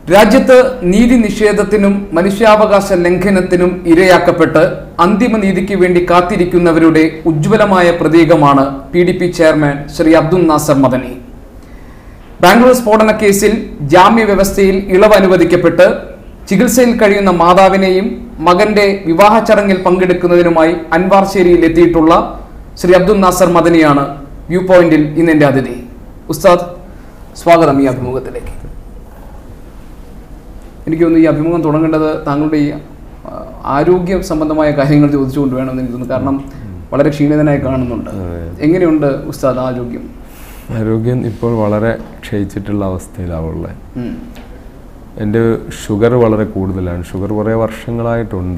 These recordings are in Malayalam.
രാജ്യത്ത് നീതി നിഷേധത്തിനും മനുഷ്യാവകാശ ലംഘനത്തിനും ഇരയാക്കപ്പെട്ട് അന്തിമ നീതിക്ക് വേണ്ടി കാത്തിരിക്കുന്നവരുടെ ഉജ്ജ്വലമായ പ്രതീകമാണ് P D P chairman Shri Abdul Nasser Madani Bangalore സ്ഫോടന കേസിൽ ജാമ്യവ്യവസ്ഥയിൽ ഇളവ് അനുവദിക്കപ്പെട്ട് ചികിത്സയിൽ കഴിയുന്ന മാതാവിനെയും മകന്റെ വിവാഹ ചടങ്ങിൽ പങ്കെടുക്കുന്നതിനുമായി അൻവാർശേരിയിൽ എത്തിയിട്ടുള്ള ശ്രീ അബ്ദുൽ നാസർ മദനിയാണ് വ്യൂ പോയിന്റിൽ ഇന്നെന്റെ അതിഥി ഉസ്താദ് സ്വാഗതം ഈ അഭിമുഖത്തിലേക്ക് എനിക്ക് തോന്നുന്നു ഈ അഭിമുഖം തുടങ്ങേണ്ടത് താങ്കളുടെ ഈ ആ, ആരോഗ്യ സംബന്ധമായ കാര്യങ്ങൾ ചോദിച്ചുകൊണ്ട് വേണമെന്ന് എനിക്ക് തോന്നുന്നു കാരണം വളരെ ക്ഷീണിതനായി കാണുന്നുണ്ട് എങ്ങനെയുണ്ട് ഉസ്താദ് ആരോഗ്യം ആരോഗ്യം ഇപ്പോൾ വളരെ ക്ഷയിച്ചിട്ടുള്ള അവസ്ഥയിലാവുള്ളത് ഉം. എൻ്റെ ഷുഗർ വളരെ കൂടുതലാണ് ഷുഗർ കുറേ വർഷങ്ങളായിട്ടുണ്ട്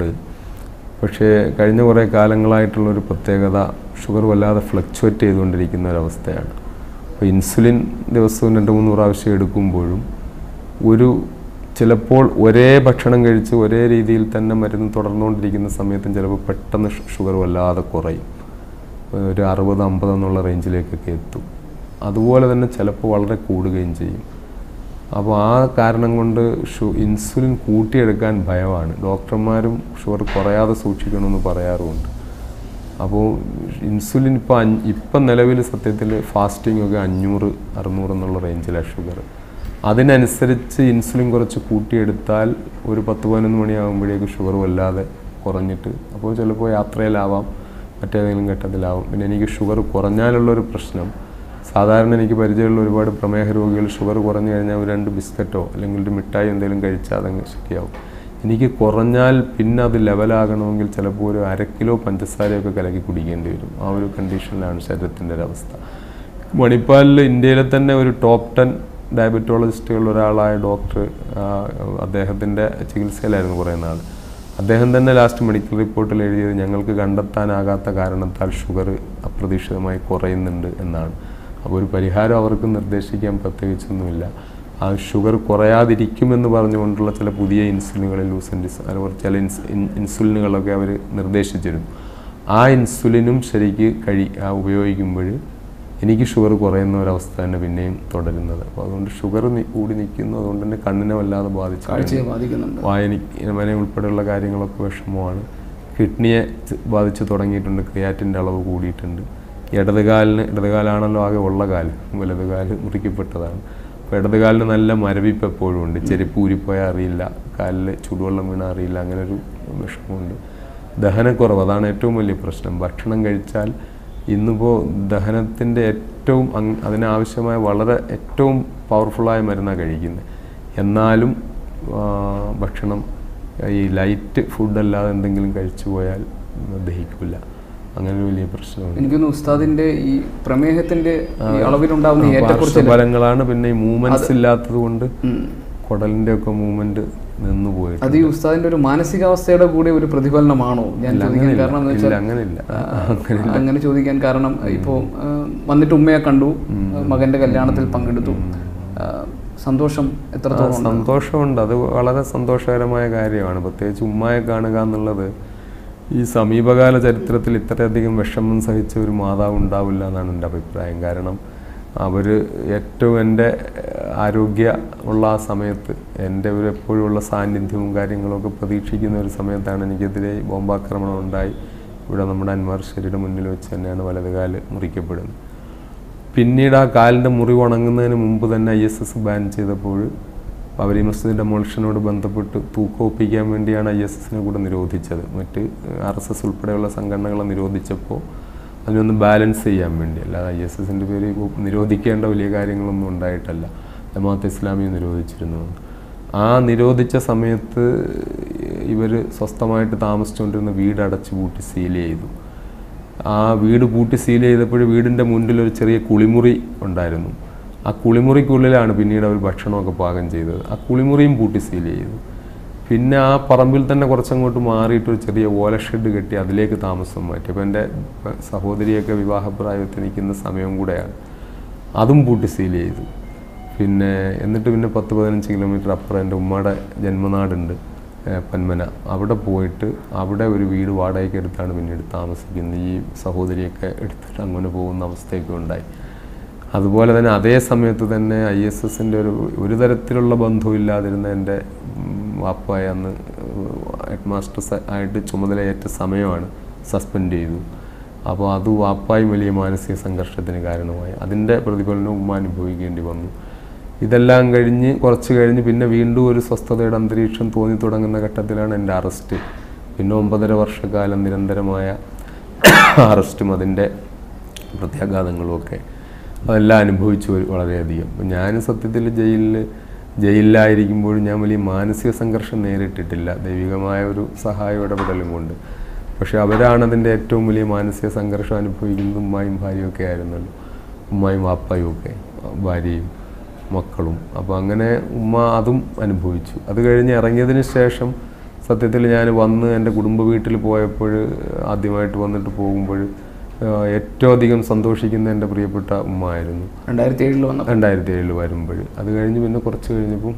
പക്ഷേ കഴിഞ്ഞ കുറേ കാലങ്ങളായിട്ടുള്ളൊരു പ്രത്യേകത ഷുഗർ വല്ലാതെ ഫ്ലക്ച്വേറ്റ് ചെയ്തുകൊണ്ടിരിക്കുന്ന ഒരവസ്ഥയാണ് അപ്പോൾ ഇൻസുലിൻ ദിവസവും രണ്ട് മൂന്ന് പ്രാവശ്യം എടുക്കുമ്പോഴും ഒരു ചിലപ്പോൾ ഒരേ ഭക്ഷണം കഴിച്ച് ഒരേ രീതിയിൽ തന്നെ മരുന്ന് തുടർന്നുകൊണ്ടിരിക്കുന്ന സമയത്തും ചിലപ്പോൾ പെട്ടെന്ന് ഷുഗർ വല്ലാതെ കുറയും ഒരു അറുപത് അമ്പത് എന്നുള്ള റേഞ്ചിലേക്കൊക്കെ എത്തും അതുപോലെ തന്നെ ചിലപ്പോൾ വളരെ കൂടുകയും ചെയ്യും അപ്പോൾ ആ കാരണം കൊണ്ട് ഷു ഇൻസുലിൻ കൂട്ടിയെടുക്കാൻ ഭയമാണ് ഡോക്ടർമാരും ഷുഗർ കുറയാതെ സൂക്ഷിക്കണമെന്ന് പറയാറുമുണ്ട് അപ്പോൾ ഇൻസുലിൻ ഇപ്പോൾ അഞ്ഞ് ഇപ്പം നിലവിൽ സത്യത്തിൽ ഫാസ്റ്റിംഗ് ഒക്കെ അഞ്ഞൂറ് അറുന്നൂറ് എന്നുള്ള റേഞ്ചിലാണ് ഷുഗർ അതിനനുസരിച്ച് ഇൻസുലിൻ കുറച്ച് കൂട്ടിയെടുത്താൽ ഒരു പത്ത് പതിനൊന്ന് മണിയാകുമ്പോഴേക്ക് ഷുഗർ വല്ലാതെ കുറഞ്ഞിട്ട് അപ്പോൾ ചിലപ്പോൾ യാത്രയിലാവാം മറ്റേതെങ്കിലും ഘട്ടത്തിലാവും പിന്നെ എനിക്ക് ഷുഗർ കുറഞ്ഞാലുള്ളൊരു പ്രശ്നം സാധാരണ എനിക്ക് പരിചയമുള്ള ഒരുപാട് പ്രമേഹ രോഗികൾ ഷുഗർ കുറഞ്ഞു കഴിഞ്ഞാൽ ഒരു രണ്ട് ബിസ്ക്കറ്റോ അല്ലെങ്കിൽ ഒരു മിഠായി എന്തെങ്കിലും കഴിച്ചാൽ അതങ്ങ് ശരിയാവും എനിക്ക് കുറഞ്ഞാൽ പിന്നെ അത് ലെവലാകണമെങ്കിൽ ചിലപ്പോൾ ഒരു അര കിലോ പഞ്ചസാരയൊക്കെ കലക്കി കുടിക്കേണ്ടി വരും ആ ഒരു കണ്ടീഷനിലാണ് ശരീരത്തിൻ്റെ ഒരവസ്ഥ മണിപ്പാലിൽ ഇന്ത്യയിലെ തന്നെ ഒരു ടോപ്പ് ടെൻ ഡയബറ്റോളജിസ്റ്റുകളിൽ ഒരാളായ ഡോക്ടർ അദ്ദേഹത്തിൻ്റെ ചികിത്സയിലായിരുന്നു കുറേ നാൾ അദ്ദേഹം തന്നെ ലാസ്റ്റ് മെഡിക്കൽ റിപ്പോർട്ടിൽ എഴുതിയത് ഞങ്ങൾക്ക് കണ്ടെത്താനാകാത്ത കാരണത്താൽ ഷുഗർ അപ്രതീക്ഷിതമായി കുറയുന്നുണ്ട് എന്നാണ് അപ്പോൾ ഒരു പരിഹാരം അവർക്ക് നിർദ്ദേശിക്കാൻ പ്രത്യേകിച്ചൊന്നുമില്ല ആ ഷുഗർ കുറയാതിരിക്കുമെന്ന് പറഞ്ഞുകൊണ്ടുള്ള ചില പുതിയ ഇൻസുലിനുകൾ ലൂസൻറ്റിസ് അതുപോലെ ചില ഇൻസ് ഇൻ- ഇൻസുലിനുകളൊക്കെ അവർ നിർദ്ദേശിച്ചിരുന്നു ആ ഇൻസുലിനും ശരിക്ക് കഴി ആ ഉപയോഗിക്കുമ്പോൾ എനിക്ക് ഷുഗർ കുറയുന്ന ഒരവസ്ഥ തന്നെ പിന്നെയും തുടരുന്നത് അപ്പോൾ അതുകൊണ്ട് ഷുഗർ കൂടി നിൽക്കുന്നു അതുകൊണ്ട് തന്നെ കണ്ണിനെ വല്ലാതെ ബാധിച്ചു കാഴ്ചയെ ബാധിക്കുന്നുണ്ട് വായന ഉൾപ്പെടെയുള്ള കാര്യങ്ങളൊക്കെ വിഷമമാണ് കിഡ്നിയെ ച- ബാധിച്ച് തുടങ്ങിയിട്ടുണ്ട് ക്രിയാറ്റിൻ്റെ അളവ് കൂടിയിട്ടുണ്ട് ഇടതുകാലിന് ഇടതുകാലാണല്ലോ ആകെ ഉള്ള കാല് വലതുകാല് മുറിക്കപ്പെട്ടതാണ് അപ്പോൾ ഇടതുകാലിന് നല്ല മരവിപ്പ് എപ്പോഴും ഉണ്ട് ചെരുപ്പ് ഊരിപ്പോയാൽ അറിയില്ല കാലിൽ ചൂടുവെള്ളം വീണാൽ അറിയില്ല അങ്ങനെ ഒരു വിഷമമുണ്ട് ദഹനക്കുറവ് അതാണ് ഏറ്റവും വലിയ പ്രശ്നം ഭക്ഷണം കഴിച്ചാൽ ഇന്നിപ്പോൾ ദഹനത്തിൻ്റെ ഏറ്റവും അങ് അതിനാവശ്യമായ വളരെ ഏറ്റവും പവർഫുള്ളായ മരുന്നാണ് കഴിക്കുന്നത് എന്നാലും ആ, ഭക്ഷണം ഈ ലൈറ്റ് ഫുഡ് അല്ലാതെ എന്തെങ്കിലും കഴിച്ചു പോയാൽ ദഹിക്കില്ല അങ്ങനെ ഒരു വലിയ പ്രശ്നമുണ്ട് എനിക്കൊന്ന് ഉസ്താദിന്റെ ഈ പ്രമേഹത്തിന്റെ ഈ അളവിലുണ്ടാവുന്ന ഈ ഏറ്റക്കുറച്ചിൽ പാർശ്വഫലങ്ങളാണ് പിന്നെ ഈ മൂവ്മെന്റ്സ് ഇല്ലാത്തത് കൊണ്ട് ഉം. കുടലിൻ്റെ ഒക്കെ മൂവ്മെന്റ് നിന്നു പോയിട്ട് അത് ഈ ഉസ്താദിന്റെ ഒരു മാനസികാവസ്ഥയുടെ കൂടെ ഒരു പ്രതിഫലനമാണോ ഞാൻ ചോദിക്കാൻ കാരണം എന്ന് ഇല്ല വെച്ചാൽ അങ്ങനെയില്ല ആ, അങ്ങനെ ചോദിക്കാൻ കാരണം ഇപ്പോ ആ, വന്നിട്ട് ഉമ്മയെ കണ്ടു മകന്റെ കല്യാണത്തിൽ പങ്കെടുത്തു ആ, സന്തോഷം എത്രത്തോളം ഉണ്ട്? സന്തോഷമുണ്ട് അത് വളരെ സന്തോഷകരമായ കാര്യമാണ് പ്രത്യേകിച്ച് ഉമ്മയെ കാണുക എന്നുള്ളത് ഈ സമീപകാല ചരിത്രത്തിൽ ഇത്രയധികം വിഷമം സഹിച്ച ഒരു മാതാവ് ഉണ്ടാവില്ല എന്നാണ് എൻ്റെ അഭിപ്രായം കാരണം അവർ ഏറ്റവും എൻ്റെ ആരോഗ്യ ഉള്ള ആ സമയത്ത് എൻ്റെ ഒരു എപ്പോഴുള്ള സാന്നിധ്യവും കാര്യങ്ങളൊക്കെ പ്രതീക്ഷിക്കുന്ന ഒരു സമയത്താണ് എനിക്കെതിരെ ബോംബാക്രമണം ഉണ്ടായി ഇവിടെ നമ്മുടെ അൻവാർ ശരിയുടെ മുന്നിൽ വെച്ച് തന്നെയാണ് വലതുകാല് മുറിക്കപ്പെടുന്നത് പിന്നീട് ആ കാലിൻ്റെ മുറിവ് ഉണങ്ങുന്നതിന് മുമ്പ് തന്നെ ഐ എസ് എസ് ബാൻ ചെയ്തപ്പോൾ അവർ ഈ മസ്ജിദിൻ്റെ മോൾഷനോട് ബന്ധപ്പെട്ട് തൂക്കം ഒപ്പിക്കാൻ വേണ്ടിയാണ് ഐ എസ് എസിനെ കൂടെ നിരോധിച്ചത് മറ്റ് ആർ എസ് എസ് ഉൾപ്പെടെയുള്ള സംഘടനകളെ നിരോധിച്ചപ്പോൾ അതിനൊന്ന് ബാലൻസ് ചെയ്യാൻ വേണ്ടി അല്ലാതെ ഐ എസ് എസിൻ്റെ പേര് ഇപ്പോൾ നിരോധിക്കേണ്ട വലിയ കാര്യങ്ങളൊന്നും ഉണ്ടായിട്ടല്ല ജമാഅത്ത് ഇസ്ലാമി നിരോധിച്ചിരുന്നു ആ നിരോധിച്ച സമയത്ത് ഇവർ സ്വസ്ഥമായിട്ട് താമസിച്ചുകൊണ്ടിരുന്ന വീട് അടച്ചു പൂട്ടി സീൽ ചെയ്തു ആ വീട് പൂട്ടി സീൽ ചെയ്തപ്പോൾ വീടിൻ്റെ മുന്നിൽ ഒരു ചെറിയ കുളിമുറി ഉണ്ടായിരുന്നു ആ കുളിമുറിക്കുള്ളിലാണ് പിന്നീട് അവർ ഭക്ഷണമൊക്കെ പാകം ചെയ്തത് ആ കുളിമുറിയും പൂട്ടി സീൽ ചെയ്തു പിന്നെ ആ പറമ്പിൽ തന്നെ കുറച്ചങ്ങോട്ട് മാറിയിട്ട് ഒരു ചെറിയ ഓല ഷെഡ് കെട്ടി അതിലേക്ക് താമസം മാറ്റി അപ്പോൾ എൻ്റെ സഹോദരിയൊക്കെ വിവാഹപ്രായത്തിൽ നിൽക്കുന്ന സമയം കൂടെയാണ് അതും പൂട്ടി സീൽ ചെയ്തു പിന്നെ എന്നിട്ട് പിന്നെ പത്ത് പതിനഞ്ച് കിലോമീറ്റർ അപ്പുറം എൻ്റെ ഉമ്മയുടെ ജന്മനാടുണ്ട് ഏഹ് പന്മന അവിടെ പോയിട്ട് അവിടെ ഒരു വീട് വാടകയ്ക്ക് എടുത്താണ് പിന്നീട് താമസിക്കുന്നത് ഈ സഹോദരിയൊക്കെ എടുത്തിട്ട് അങ്ങനെ പോകുന്ന അവസ്ഥയൊക്കെ ഉണ്ടായി അതുപോലെ തന്നെ അതേ സമയത്ത് തന്നെ ഐ എസ് എസിൻ്റെ ഒരു ഒരു തരത്തിലുള്ള ബന്ധവുമില്ലാതിരുന്ന എൻ്റെ വാപ്പായ അന്ന് ഹെഡ് മാസ്റ്റർ ആയിട്ട് ചുമതലയേറ്റ സമയമാണ് സസ്പെൻഡ് ചെയ്തു അപ്പോൾ അത് വാപ്പായും വലിയ മാനസിക സംഘർഷത്തിന് കാരണമായി അതിൻ്റെ പ്രതിഫലനം ഉമ്മ അനുഭവിക്കേണ്ടി വന്നു ഇതെല്ലാം കഴിഞ്ഞ് കുറച്ച് കഴിഞ്ഞ് പിന്നെ വീണ്ടും ഒരു സ്വസ്ഥതയുടെ അന്തരീക്ഷം തോന്നി തുടങ്ങുന്ന ഘട്ടത്തിലാണ് എൻ്റെ അറസ്റ്റ് പിന്നെ ഒമ്പതര വർഷക്കാലം നിരന്തരമായ അറസ്റ്റും അതിൻ്റെ പ്രത്യാഘാതങ്ങളും ഒക്കെ അതെല്ലാം അനുഭവിച്ചു വ- വളരെയധികം അപ്പം ഞാൻ സത്യത്തിൽ ജയിലിൽ ജയിലിലായിരിക്കുമ്പോഴും ഞാൻ വലിയ മാനസിക സംഘർഷം നേരിട്ടിട്ടില്ല ദൈവികമായ ഒരു സഹായ ഇടപെടലും കൊണ്ട് പക്ഷെ അവരാണ് അതിൻ്റെ ഏറ്റവും വലിയ മാനസിക സംഘർഷം അനുഭവിക്കുന്നത് ഉമ്മായും ഭാര്യയും ഒക്കെ ആയിരുന്നല്ലോ ഉമ്മായും വാപ്പായും ഒക്കെ ഭാര്യയും മക്കളും അപ്പോൾ അങ്ങനെ ഉമ്മ അതും അനുഭവിച്ചു അത് കഴിഞ്ഞ് ഇറങ്ങിയതിന് ശേഷം സത്യത്തിൽ ഞാൻ വന്ന് എൻ്റെ കുടുംബ വീട്ടിൽ പോയപ്പോൾ ആദ്യമായിട്ട് വന്നിട്ട് പോകുമ്പോൾ ഏറ്റവും അധികം സന്തോഷിക്കുന്ന എൻ്റെ പ്രിയപ്പെട്ട ഉമ്മ ആയിരുന്നു രണ്ടായിരത്തി ഏഴിൽ വന്ന രണ്ടായിരത്തി ഏഴിൽ വരുമ്പോൾ അത് കഴിഞ്ഞ് പിന്നെ കുറച്ച് കഴിഞ്ഞപ്പം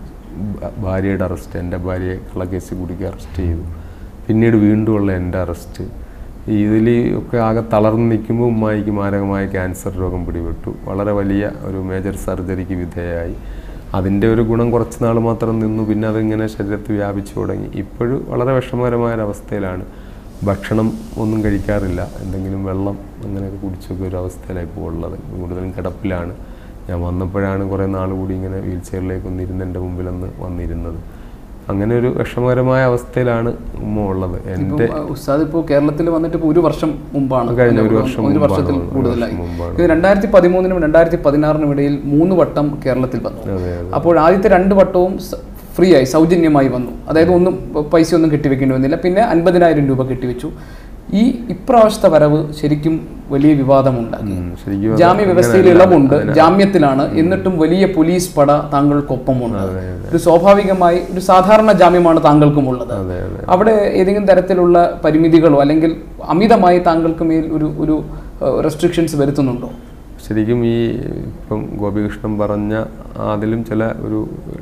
ഭ- ഭാര്യയുടെ അറസ്റ്റ് എൻ്റെ ഭാര്യയെ കള്ളക്കേസ് കുടിക്ക് അറസ്റ്റ് ചെയ്തു പിന്നീട് വീണ്ടുമുള്ള എൻ്റെ അറസ്റ്റ് ഇതിൽ ഒക്കെ ആകെ തളർന്ന് നിൽക്കുമ്പോൾ ഉമ്മായിക്ക് മാരകമായ ക്യാൻസർ രോഗം പിടിപെട്ടു വളരെ വലിയ ഒരു മേജർ സർജറിക്ക് വിധേയമായി അതിൻ്റെ ഒരു ഗുണം കുറച്ച് നാൾ മാത്രം നിന്നു പിന്നെ അതിങ്ങനെ ശരീരത്തിൽ വ്യാപിച്ചു തുടങ്ങി ഇപ്പോഴും വളരെ വിഷമകരമായ ഒരവസ്ഥയിലാണ് ഭക്ഷണം ഒന്നും കഴിക്കാറില്ല എന്തെങ്കിലും വെള്ളം അങ്ങനെയൊക്കെ കുടിച്ചൊക്കെ ഒരു അവസ്ഥയിലാണ് ഇപ്പോൾ ഉള്ളത് കൂടുതലും കിടപ്പിലാണ് ഞാൻ വന്നപ്പോഴാണ് കുറേ നാൾ കൂടി ഇങ്ങനെ വീൽ ചെയറിലേക്ക് ഒന്നിരുന്ന് എൻ്റെ മുമ്പിലൊന്ന് വന്നിരുന്നത് അങ്ങനെ ഒരു വിഷമകരമായ അവസ്ഥയിലാണ് ഉമ്മ ഉള്ളത് എൻ്റെ ഇപ്പം ഉസ്താദ് ഇപ്പോൾ കേരളത്തിൽ വന്നിട്ട് ഇപ്പോൾ ഒരു വർഷം മുമ്പാണ് കഴിഞ്ഞ ഒരു അല്ലെ? വർഷം ഒരു മുമ്പാണ് വർഷത്തിൽ വന്നത്. ഒരു കൂടുതലായി വർഷം മുമ്പാണ്. ഇത് രണ്ടായിരത്തി പതിമൂന്നിനും രണ്ടായിരത്തി പതിനാറിനും ഇടയിൽ മൂന്ന് വട്ടം കേരളത്തിൽ വന്നു അതെ അതെ അപ്പോൾ ആദ്യത്തെ രണ്ട് വട്ടവും സ- ഫ്രീ ആയി സൗജന്യമായി വന്നു അതായത് ഒന്നും പൈസ ഒന്നും കെട്ടിവെക്കേണ്ടി വന്നില്ല പിന്നെ അൻപതിനായിരം രൂപ കെട്ടിവെച്ചു ഈ ഇപ്രാവശ്യത്തെ വരവ് ശരിക്കും വലിയ വിവാദമുണ്ടാക്കി ഉം, ശരിക്കും അത് ജാമ്യ വ്യവസ്ഥയിൽ അങ്ങനെയല്ല. ഇളവുണ്ട് ജാമ്യത്തിലാണ് എന്നിട്ടും വലിയ പോലീസ് പട താങ്കൾക്കൊപ്പമുണ്ട് അതെ അതെ ഒരു സ്വാഭാവികമായി ഒരു സാധാരണ ജാമ്യമാണ് താങ്കൾക്കും ഉള്ളത് അതെ അതെ അവിടെ ഏതെങ്കിലും തരത്തിലുള്ള പരിമിതികളോ അല്ലെങ്കിൽ അമിതമായി താങ്കൾക്ക് മേൽ ഒരു ഒരു റെസ്ട്രിക്ഷൻസ് വരുത്തുന്നുണ്ടോ ശരിക്കും ഈ ഇപ്പം ഗോപികൃഷ്ണൻ പറഞ്ഞ അതിലും ചില ഒരു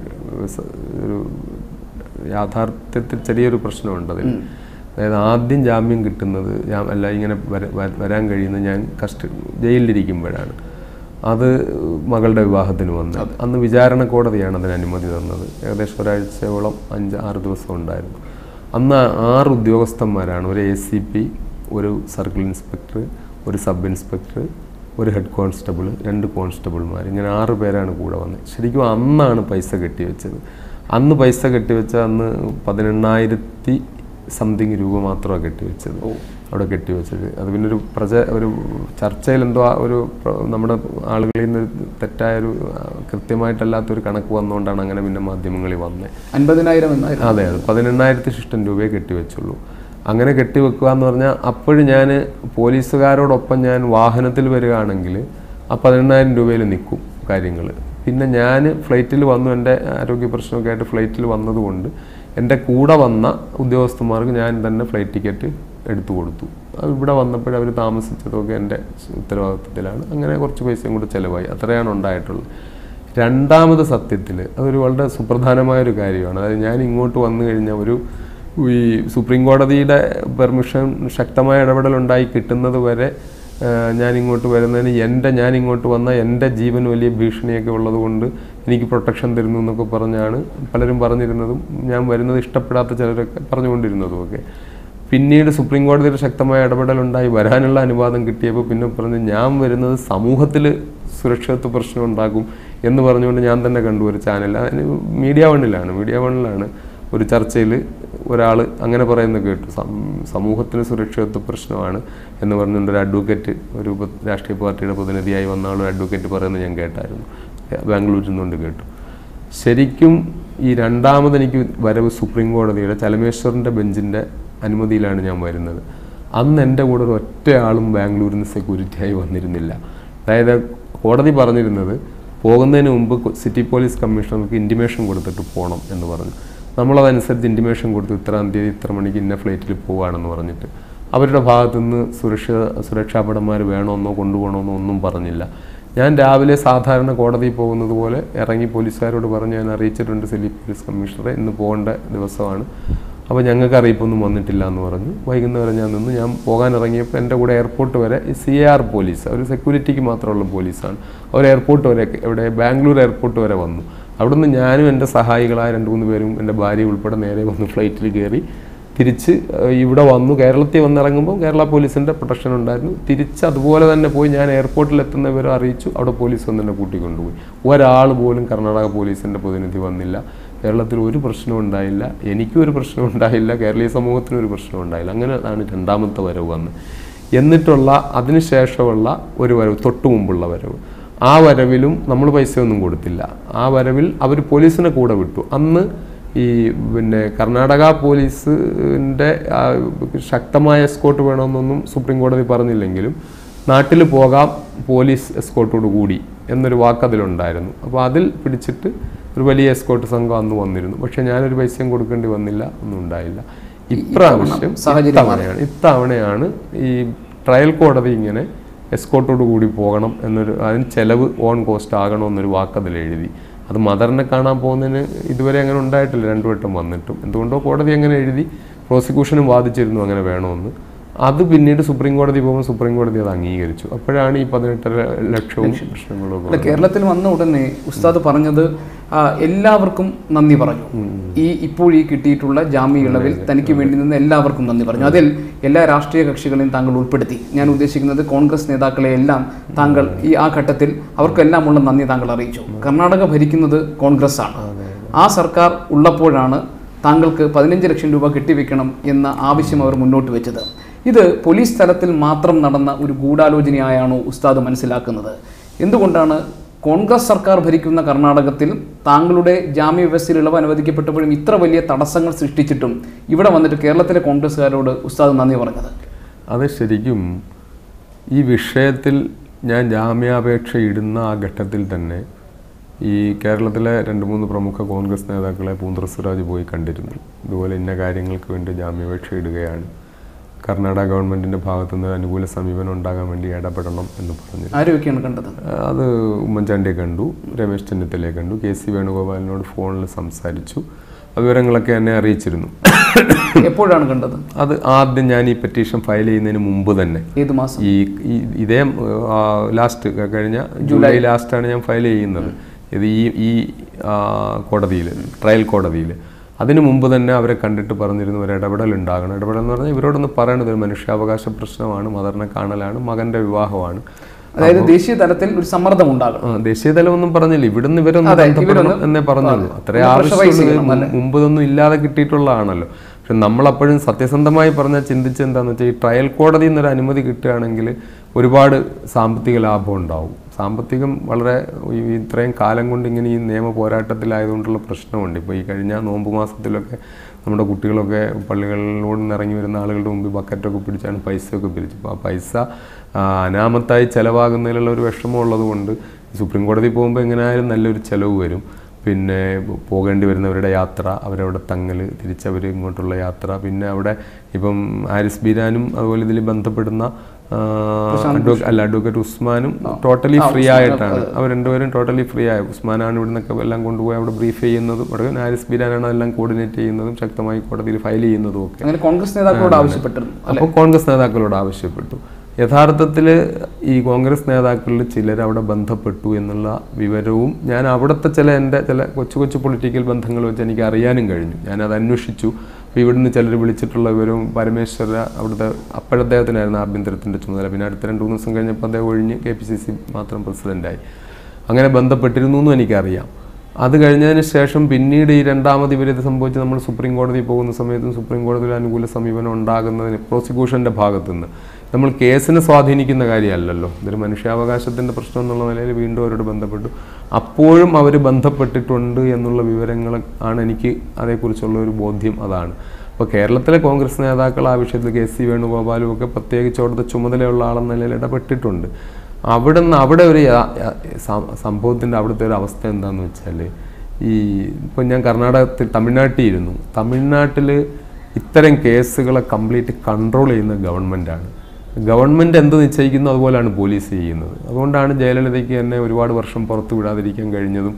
സ- ഒരു യാഥാർത്ഥ്യത്തിൽ ചെറിയൊരു പ്രശ്നമുണ്ട് അതിൽ അതായത് ആദ്യം ജാമ്യം കിട്ടുന്നത് ഞാൻ അല്ല ഇങ്ങനെ വര- വ- വരാൻ കഴിയുന്നത് ഞാൻ കസ്റ്റ ജയിലിലിരിക്കുമ്പോഴാണ് അത് മകളുടെ വിവാഹത്തിന് വന്നത് അന്ന് വിചാരണ കോടതിയാണ് അതിന് അനുമതി തന്നത് ഏകദേശം ഒരാഴ്ചയോളം അഞ്ച് ആറ് ദിവസം ഉണ്ടായിരുന്നു അന്ന് ആറ് ഉദ്യോഗസ്ഥന്മാരാണ് ഒരു എ സി പി ഒരു സർക്കിൾ ഇൻസ്പെക്ടർ ഒരു സബ് ഇൻസ്പെക്ടർ ഒരു ഹെഡ് കോൺസ്റ്റബിൾ രണ്ട് കോൺസ്റ്റബിൾമാർ ഇങ്ങനെ ആറ് പേരാണ് കൂടെ വന്നത് ശരിക്കും അന്നാണ് പൈസ കെട്ടിവെച്ചത് അന്ന് പൈസ കെട്ടിവെച്ച അന്ന് പതിനെണ്ണായിരത്തി സംതിങ് രൂപ മാത്രമാണ് കെട്ടിവെച്ചത് അവിടെ കെട്ടിവെച്ചത് അത് പിന്നെ ഒരു പ്രജ ഒരു ചർച്ചയിൽ എന്തോ ആ ഒരു പ്ര- നമ്മുടെ ആളുകളിൽ നിന്ന് തെറ്റായ ഒരു ആ, കൃത്യമായിട്ടല്ലാത്തൊരു കണക്ക് വന്നുകൊണ്ടാണ് അങ്ങനെ പിന്നെ മാധ്യമങ്ങളിൽ വന്നത് അൻപതിനായിരം എന്നായിരുന്നു അതെ അതെ പതിനെണ്ണായിരത്തി ശിഷ്ടം രൂപയെ കെട്ടിവെച്ചുള്ളൂ അങ്ങനെ കെട്ടിവെക്കുക എന്ന് പറഞ്ഞാൽ അപ്പോഴും ഞാൻ പോലീസുകാരോടൊപ്പം ഞാൻ വാഹനത്തിൽ വരികയാണെങ്കിൽ ആ പതിനെണ്ണായിരം രൂപയിൽ നിൽക്കും കാര്യങ്ങൾ പിന്നെ ഞാൻ ഫ്ലൈറ്റിൽ വന്നു എൻ്റെ ആരോഗ്യ പ്രശ്നമൊക്കെ ആയിട്ട് ഫ്ലൈറ്റിൽ വന്നതുകൊണ്ട് എൻ്റെ കൂടെ വന്ന ഉദ്യോഗസ്ഥന്മാർക്ക് ഞാൻ തന്നെ ഫ്ലൈറ്റ് ടിക്കറ്റ് എടുത്തു കൊടുത്തു അത് ഇവിടെ വന്നപ്പോഴേ അവർ താമസിച്ചതൊക്കെ എൻ്റെ ഉത്തരവാദിത്വത്തിലാണ് അങ്ങനെ കുറച്ച് പൈസയും കൂടെ ചിലവായി അത്രയാണ് ഉണ്ടായിട്ടുള്ളത് രണ്ടാമത് സത്യത്തിൽ അതൊരു വളരെ സുപ്രധാനമായ ഒരു കാര്യമാണ് അതായത് ഞാൻ ഇങ്ങോട്ട് വന്നു കഴിഞ്ഞാൽ ഒരു ഈ സുപ്രീം കോടതിയുടെ പെർമിഷൻ ശക്തമായ ഇടപെടലുണ്ടായി കിട്ടുന്നത് വരെ ആ, ഞാൻ ഇങ്ങോട്ട് വരുന്നതിന് എൻ്റെ ഞാൻ ഇങ്ങോട്ട് വന്ന എൻ്റെ ജീവൻ വലിയ ഭീഷണിയൊക്കെ ഉള്ളത് കൊണ്ട് എനിക്ക് പ്രൊട്ടക്ഷൻ തരുന്നു എന്നൊക്കെ പറഞ്ഞാണ് പലരും പറഞ്ഞിരുന്നതും ഞാൻ വരുന്നത് ഇഷ്ടപ്പെടാത്ത ചിലരൊക്കെ പറഞ്ഞുകൊണ്ടിരുന്നതും ഒക്കെ പിന്നീട് സുപ്രീം കോടതിയുടെ ശക്തമായ ഇടപെടലുണ്ടായി വരാനുള്ള അനുവാദം കിട്ടിയപ്പോൾ പിന്നെ പറഞ്ഞ് ഞാൻ വരുന്നത് സമൂഹത്തിൽ സുരക്ഷിതത്വ പ്രശ്നം ഉണ്ടാക്കും എന്ന് പറഞ്ഞുകൊണ്ട് ഞാൻ തന്നെ കണ്ടു ഒരു ചാനൽ അതിന് മീഡിയ വണ്ണിലാണ് മീഡിയ വണ്ണിലാണ് ഒരു ചർച്ചയിൽ ഒരാൾ അങ്ങനെ പറയുന്നത് കേട്ടു സം- സമൂഹത്തിന് സുരക്ഷിതത്വ പ്രശ്നമാണ് എന്ന് പറഞ്ഞുകൊണ്ട് ഒരു അഡ്വക്കേറ്റ് ഒരു ഉപ- രാഷ്ട്രീയ പാർട്ടിയുടെ പ്രതിനിധിയായി വന്ന ആൾ അഡ്വക്കേറ്റ് പറയുന്നത് ഞാൻ കേട്ടായിരുന്നു ബാംഗ്ലൂരിൽ നിന്നുകൊണ്ട് കേട്ടു ശരിക്കും ഈ രണ്ടാമത് എനിക്ക് വരവ് സുപ്രീം കോടതിയുടെ ചലമേശ്വറിൻ്റെ ബെഞ്ചിൻ്റെ അനുമതിയിലാണ് ഞാൻ വരുന്നത് അന്ന് എൻ്റെ കൂടെ ഒരു ഒറ്റ ആളും ബാംഗ്ലൂരിൽ നിന്ന് സെക്യൂരിറ്റിയായി വന്നിരുന്നില്ല അതായത് കോടതി പറഞ്ഞിരുന്നത് പോകുന്നതിന് മുമ്പ് കൊ- സിറ്റി പോലീസ് കമ്മീഷണർക്ക് ഇൻറ്റിമേഷൻ കൊടുത്തിട്ട് പോകണം എന്ന് പറഞ്ഞു നമ്മളതനുസരിച്ച് ഇൻറ്റിമേഷൻ കൊടുത്തു ഇത്രാം തീയതി ഇത്ര മണിക്ക് ഇന്ന ഫ്ലൈറ്റിൽ പോവുകയാണെന്ന് പറഞ്ഞിട്ട് അവരുടെ ഭാഗത്തു നിന്ന് സുരക്ഷ സുരക്ഷാഭടന്മാർ വേണമെന്നോ കൊണ്ടുപോകണമെന്നോ ഒന്നും പറഞ്ഞില്ല ഞാൻ രാവിലെ സാധാരണ കോടതിയിൽ പോകുന്നത് പോലെ ഇറങ്ങി പോലീസുകാരോട് പറഞ്ഞ് ഞാൻ അറിയിച്ചിട്ടുണ്ട് സിറ്റി പോലീസ് കമ്മീഷണറെ ഇന്ന് പോകേണ്ട ദിവസമാണ് അപ്പോൾ ഞങ്ങൾക്ക് അറിയിപ്പൊന്നും വന്നിട്ടില്ല എന്ന് പറഞ്ഞു വൈകുന്നേരം ഞാൻ നിന്ന് ഞാൻ പോകാൻ ഇറങ്ങിയപ്പോൾ എൻ്റെ കൂടെ എയർപോർട്ട് വരെ സി ആർ പോലീസ് ഒരു സെക്യൂരിറ്റിക്ക് മാത്രമുള്ള പോലീസാണ് അവർ എയർപോർട്ട് വരെ എവിടെ ബാംഗ്ലൂർ എയർപോർട്ട് വരെ വന്നു അവിടുന്ന് ഞാനും എൻ്റെ സഹായികളായ രണ്ട് മൂന്ന് പേരും എൻ്റെ ഭാര്യ ഉൾപ്പെടെ നേരെ വന്ന് ഫ്ലൈറ്റിൽ കയറി തിരിച്ച് ഏഹ്, ഇവിടെ വന്നു കേരളത്തിൽ വന്നിറങ്ങുമ്പോൾ കേരള പോലീസിൻ്റെ പ്രൊട്ടക്ഷൻ ഉണ്ടായിരുന്നു തിരിച്ച് അതുപോലെ തന്നെ പോയി ഞാൻ എയർപോർട്ടിൽ എത്തുന്ന വിവരം അറിയിച്ചു അവിടെ പോലീസ് വന്ന് എന്നെ കൂട്ടിക്കൊണ്ടുപോയി ഒരാൾ പോലും കർണാടക പോലീസിൻ്റെ പ്രതിനിധി വന്നില്ല കേരളത്തിൽ ഒരു പ്രശ്നവും ഉണ്ടായില്ല എനിക്കും ഒരു പ്രശ്നവും ഉണ്ടായില്ല കേരളീയ സമൂഹത്തിനും ഒരു പ്രശ്നവും ഉണ്ടായില്ല അങ്ങനെ ആണ് രണ്ടാമത്തെ വരവ് വന്ന് എന്നിട്ടുള്ള അതിനുശേഷമുള്ള ഒരു വരവ് തൊട്ടു മുമ്പുള്ള വരവ് ആ വരവിലും നമ്മൾ പൈസയൊന്നും കൊടുത്തില്ല ആ വരവിൽ അവർ പോലീസിനെ കൂടെ വിട്ടു അന്ന് ഈ പിന്നെ കർണാടക പോലീസിൻ്റെ ശക്തമായ എസ്കോട്ട് വേണമെന്നൊന്നും സുപ്രീം കോടതി പറഞ്ഞില്ലെങ്കിലും നാട്ടിൽ പോകാം പോലീസ് എസ്കോട്ടോട് കൂടി എന്നൊരു വാക്ക് അതിലുണ്ടായിരുന്നു അപ്പോൾ അതിൽ പിടിച്ചിട്ട് ഒരു വലിയ എസ്കോട്ട് സംഘം അന്ന് വന്നിരുന്നു പക്ഷേ ഞാനൊരു പൈസയും കൊടുക്കേണ്ടി വന്നില്ല ഒന്നും ഉണ്ടായില്ല ഇപ്രാവശ്യം സാഹചര്യം ഇത്തവണയാണ് ഇത്തവണയാണ് ഈ ട്രയൽ കോടതി ഇങ്ങനെ എസ്കോട്ടോട് കൂടി പോകണം എന്നൊരു അതിന് ചെലവ് ഓൺ കോസ്റ്റ് ആകണമെന്നൊരു വാക്ക് അതിൽ എഴുതി അത് മദറിനെ കാണാൻ പോകുന്നതിന് ഇതുവരെ അങ്ങനെ ഉണ്ടായിട്ടില്ല രണ്ടു വട്ടം വന്നിട്ടും എന്തുകൊണ്ടോ കോടതി അങ്ങനെ എഴുതി പ്രോസിക്യൂഷനും വാദിച്ചിരുന്നു അങ്ങനെ വേണമെന്ന് അത് പിന്നീട് സുപ്രീം കോടതി പോകുമ്പോൾ സുപ്രീം കോടതി അത് അംഗീകരിച്ചു അപ്പോഴാണ് ഈ പതിനെട്ടര ലക്ഷവും പ്രശ്നങ്ങളും ഒക്കെ അല്ല കേരളത്തിൽ വന്ന ഉടനെ ഉസ്താദ് പറഞ്ഞത് ആ, എല്ലാവർക്കും നന്ദി പറഞ്ഞു ഈ ഇപ്പോൾ ഈ കിട്ടിയിട്ടുള്ള ജാമ്യ ഇളവിൽ തനിക്ക് വേണ്ടി നിന്ന് എല്ലാവർക്കും നന്ദി പറഞ്ഞു അതിൽ എല്ലാ രാഷ്ട്രീയ കക്ഷികളെയും താങ്കൾ ഉൾപ്പെടുത്തി ഞാൻ ഉദ്ദേശിക്കുന്നത് കോൺഗ്രസ് നേതാക്കളെ എല്ലാം താങ്കൾ ഈ ആ ഘട്ടത്തിൽ അവർക്കെല്ലാം ഉള്ള നന്ദി താങ്കൾ അറിയിച്ചു കർണാടക ഭരിക്കുന്നത് കോൺഗ്രസ് ആണ് ആ സർക്കാർ ഉള്ളപ്പോഴാണ് താങ്കൾക്ക് പതിനഞ്ച് ലക്ഷം രൂപ കെട്ടിവെക്കണം എന്ന ആവശ്യം അവർ മുന്നോട്ട് വെച്ചത് ഇത് പോലീസ് തലത്തിൽ മാത്രം നടന്ന ഒരു ഗൂഢാലോചനയായാണോ ഉസ്താദ് മനസ്സിലാക്കുന്നത് എന്തുകൊണ്ടാണ് കോൺഗ്രസ് സർക്കാർ ഭരിക്കുന്ന കർണാടകത്തിൽ താങ്കളുടെ ജാമ്യ വ്യവസ്ഥയിൽ ഇളവ് അനുവദിക്കപ്പെട്ടപ്പോഴും ഇത്ര വലിയ തടസ്സങ്ങൾ സൃഷ്ടിച്ചിട്ടും ഇവിടെ വന്നിട്ട് കേരളത്തിലെ കോൺഗ്രസ്സുകാരോട് ഉസ്താദ് നന്ദി പറഞ്ഞത് അത് ശരിക്കും ഈ വിഷയത്തിൽ ഞാൻ ജാമ്യാപേക്ഷ ഇടുന്ന ആ ഘട്ടത്തിൽ തന്നെ ഈ കേരളത്തിലെ രണ്ട് മൂന്ന് പ്രമുഖ കോൺഗ്രസ് നേതാക്കളെ പൂന്ത്ര സ്വരാജ് പോയി കണ്ടിരുന്നു ഇതുപോലെ ഇന്ന കാര്യങ്ങൾക്ക് വേണ്ടി ജാമ്യാപേക്ഷ ഇടുകയാണ് കർണാടക ഗവൺമെൻറ്റിൻ്റെ ഭാഗത്തുനിന്ന് ഒരു അനുകൂല സമീപനം ഉണ്ടാകാൻ വേണ്ടി ഇടപെടണം എന്ന് പറഞ്ഞു ആരൊക്കെയാണ് കണ്ടത് അത് ഉമ്മൻചാണ്ടിയെ കണ്ടു രമേശ് ചെന്നിത്തലയെ കണ്ടു കെ സി വേണുഗോപാലിനോട് ഫോണിൽ സംസാരിച്ചു ആ വിവരങ്ങളൊക്കെ എന്നെ അറിയിച്ചിരുന്നു എപ്പോഴാണ് കണ്ടത് അത് ആദ്യം ഞാൻ ഈ പെറ്റീഷൻ ഫയൽ ചെയ്യുന്നതിന് മുമ്പ് തന്നെ ഏത് മാസം ഈ ഈ- ഇതേ ലാസ്റ്റ് കഴിഞ്ഞ ജൂലൈ ലാസ്റ്റാണ് ഞാൻ ഫയൽ ചെയ്യുന്നത് ഇത് ഈ ഈ കോടതിയിൽ ട്രയൽ കോടതിയിൽ അതിനു മുമ്പ് തന്നെ അവരെ കണ്ടിട്ട് പറഞ്ഞിരുന്നു ഒരു ഇടപെടൽ ഉണ്ടാകണം ഇടപെടൽ എന്ന് പറഞ്ഞാൽ ഇവരോടൊന്ന് പറയണത് ഒരു മനുഷ്യാവകാശ പ്രശ്നമാണ് മദറിനെ കാണലാണ് മകന്റെ വിവാഹമാണ് അതായത് ദേശീയ തലത്തിൽ ഒരു സമ്മർദ്ദം ഉണ്ടാകും ആ, ദേശീയ തലമൊന്നും പറഞ്ഞില്ല ഇവിടുന്ന് ഇവരൊന്ന് അതെ, ബന്ധപ്പെടണം ഇവരൊന്ന് എന്നേ പറഞ്ഞുള്ളൂ അത്രേ ഒന്ന് pressurize ആവശ്യമുള്ളൂ ചെയ്യണം, അല്ലേ? മുമ്പ് ഇതൊന്നും ഇല്ലാതെ കിട്ടിയിട്ടുള്ളതാണല്ലോ പക്ഷെ നമ്മളപ്പോഴും സത്യസന്ധമായി പറഞ്ഞാൽ ചിന്തിച്ച് എന്താണെന്ന് വെച്ചാൽ ഈ ട്രയൽ കോടതിയിൽ നിന്നൊരു അനുമതി കിട്ടുകയാണെങ്കിൽ ഒരുപാട് സാമ്പത്തിക ലാഭം ഉണ്ടാവും സാമ്പത്തികം വളരെ ഈ ഇത്രയും കാലം കൊണ്ട് ഇങ്ങനെ ഈ നിയമ പോരാട്ടത്തിലായതുകൊണ്ടുള്ള പ്രശ്നമുണ്ട് ഇപ്പോൾ ഈ കഴിഞ്ഞ നോമ്പ് മാസത്തിലൊക്കെ നമ്മുടെ കുട്ടികളൊക്കെ പള്ളികളിലൂടെ നിന്ന് ഇറങ്ങി വരുന്ന ആളുകളുടെ മുമ്പിൽ ബക്കറ്റൊക്കെ പിടിച്ചാണ് പൈസയൊക്കെ പിരിച്ചു അപ്പോൾ ആ പൈസ ആ, അനാമത്തായി ചിലവാകുന്നതിലുള്ള ഒരു വിഷമം ഉള്ളതുകൊണ്ട് സുപ്രീം കോടതി പോകുമ്പോൾ എങ്ങനെയായാലും നല്ലൊരു ചിലവ് വരും പിന്നെ പോകേണ്ടി വരുന്നവരുടെ യാത്ര അവരവിടെ തങ്ങൽ തിരിച്ചവർ ഇങ്ങോട്ടുള്ള യാത്ര പിന്നെ അവിടെ ഇപ്പം ആരിസ് ബീരാനും അതുപോലെ ഇതിൽ ബന്ധപ്പെടുന്ന ആ, അഡ്വ- അല്ല അഡ്വക്കേറ്റ് ഉസ്മാനും ടോട്ടലി ഫ്രീ ആയിട്ടാണ് അവർ രണ്ടുപേരും ടോട്ടലി ഫ്രീ ആയി ഉസ്മാനാണ് ഇവിടെ നിന്നൊക്കെ എല്ലാം കൊണ്ടുപോയി അവിടെ ബ്രീഫ് ചെയ്യുന്നതും അവിടെ ആരിസ് ബീരാനാണ് അതെല്ലാം കോർഡിനേറ്റ് ചെയ്യുന്നതും ശക്തമായി കോടതിയിൽ ഫയൽ ചെയ്യുന്നതും ഒക്കെ അങ്ങനെ കോൺഗ്രസ് നേതാക്കളോട് ആവശ്യപ്പെട്ടിരുന്നു അപ്പോൾ കോൺഗ്രസ് നേതാക്കളോട് ആവശ്യപ്പെട്ടു യഥാർത്ഥത്തിൽ ഈ കോൺഗ്രസ് നേതാക്കളിൽ ചിലർ അവിടെ ബന്ധപ്പെട്ടു എന്നുള്ള വിവരവും ഞാൻ അവിടുത്തെ ചില എൻ്റെ ചില കൊച്ചു കൊച്ചു പൊളിറ്റിക്കൽ ബന്ധങ്ങൾ വെച്ച് എനിക്ക് അറിയാനും കഴിഞ്ഞു ഞാനത് അന്വേഷിച്ചു അപ്പോൾ ഇവിടുന്ന് ചിലർ വിളിച്ചിട്ടുള്ള വിവരവും പരമേശ്വര അവിടുത്തെ അപ്പോഴദ്ദേഹത്തിനായിരുന്നു ആഭ്യന്തരത്തിൻ്റെ ചുമതല പിന്നെ അടുത്ത രണ്ട് മൂന്ന് ദിവസം കഴിഞ്ഞപ്പോൾ അദ്ദേഹം ഒഴിഞ്ഞ് കെ പി സി സി മാത്രം പ്രസിഡൻ്റായി അങ്ങനെ ബന്ധപ്പെട്ടിരുന്നു എന്നും എനിക്കറിയാം അത് കഴിഞ്ഞതിന് ശേഷം പിന്നീട് ഈ രണ്ടാമത് ഇവരിത് സംഭവിച്ച് നമ്മൾ സുപ്രീം കോടതിയിൽ പോകുന്ന സമയത്തും സുപ്രീം കോടതിയിൽ അനുകൂല സമീപനം ഉണ്ടാകുന്നതിന് പ്രോസിക്യൂഷൻ്റെ ഭാഗത്തുനിന്ന് നമ്മൾ കേസിനെ സ്വാധീനിക്കുന്ന കാര്യമല്ലല്ലോ ഇതൊരു മനുഷ്യാവകാശത്തിൻ്റെ പ്രശ്നം എന്നുള്ള നിലയിൽ വീണ്ടും അവരോട് ബന്ധപ്പെട്ടു അപ്പോഴും അവർ ബന്ധപ്പെട്ടിട്ടുണ്ട് എന്നുള്ള വിവരങ്ങൾ ആണ് എനിക്ക് അതേക്കുറിച്ചുള്ള ഒരു ബോധ്യം അതാണ് അപ്പോൾ കേരളത്തിലെ കോൺഗ്രസ് നേതാക്കൾ ആ വിഷയത്തിൽ കെ സി വേണുഗോപാലും ഒക്കെ പ്രത്യേകിച്ച് അവിടുത്തെ ചുമതലയുള്ള ആളെന്ന നിലയിൽ ഇടപെട്ടിട്ടുണ്ട് അവിടെ നിന്ന് അവിടെ ഒരു യാ- യാ- സം- സംഭവത്തിൻ്റെ അവിടുത്തെ ഒരു അവസ്ഥ എന്താണെന്ന് വെച്ചാൽ ഈ ഇപ്പം ഞാൻ കർണാടകത്തിൽ തമിഴ്നാട്ടിൽ ഇരുന്നു തമിഴ്നാട്ടിൽ ഇത്തരം കേസുകളെ കംപ്ലീറ്റ് കൺട്രോൾ ചെയ്യുന്ന ഗവൺമെൻറ്റാണ് ഗവൺമെൻറ് എന്ത് നിശ്ചയിക്കുന്നു അതുപോലെയാണ് പോലീസ് ചെയ്യുന്നത് അതുകൊണ്ടാണ് ജയലളിതയ്ക്ക് തന്നെ ഒരുപാട് വർഷം പുറത്തു വിടാതിരിക്കാൻ കഴിഞ്ഞതും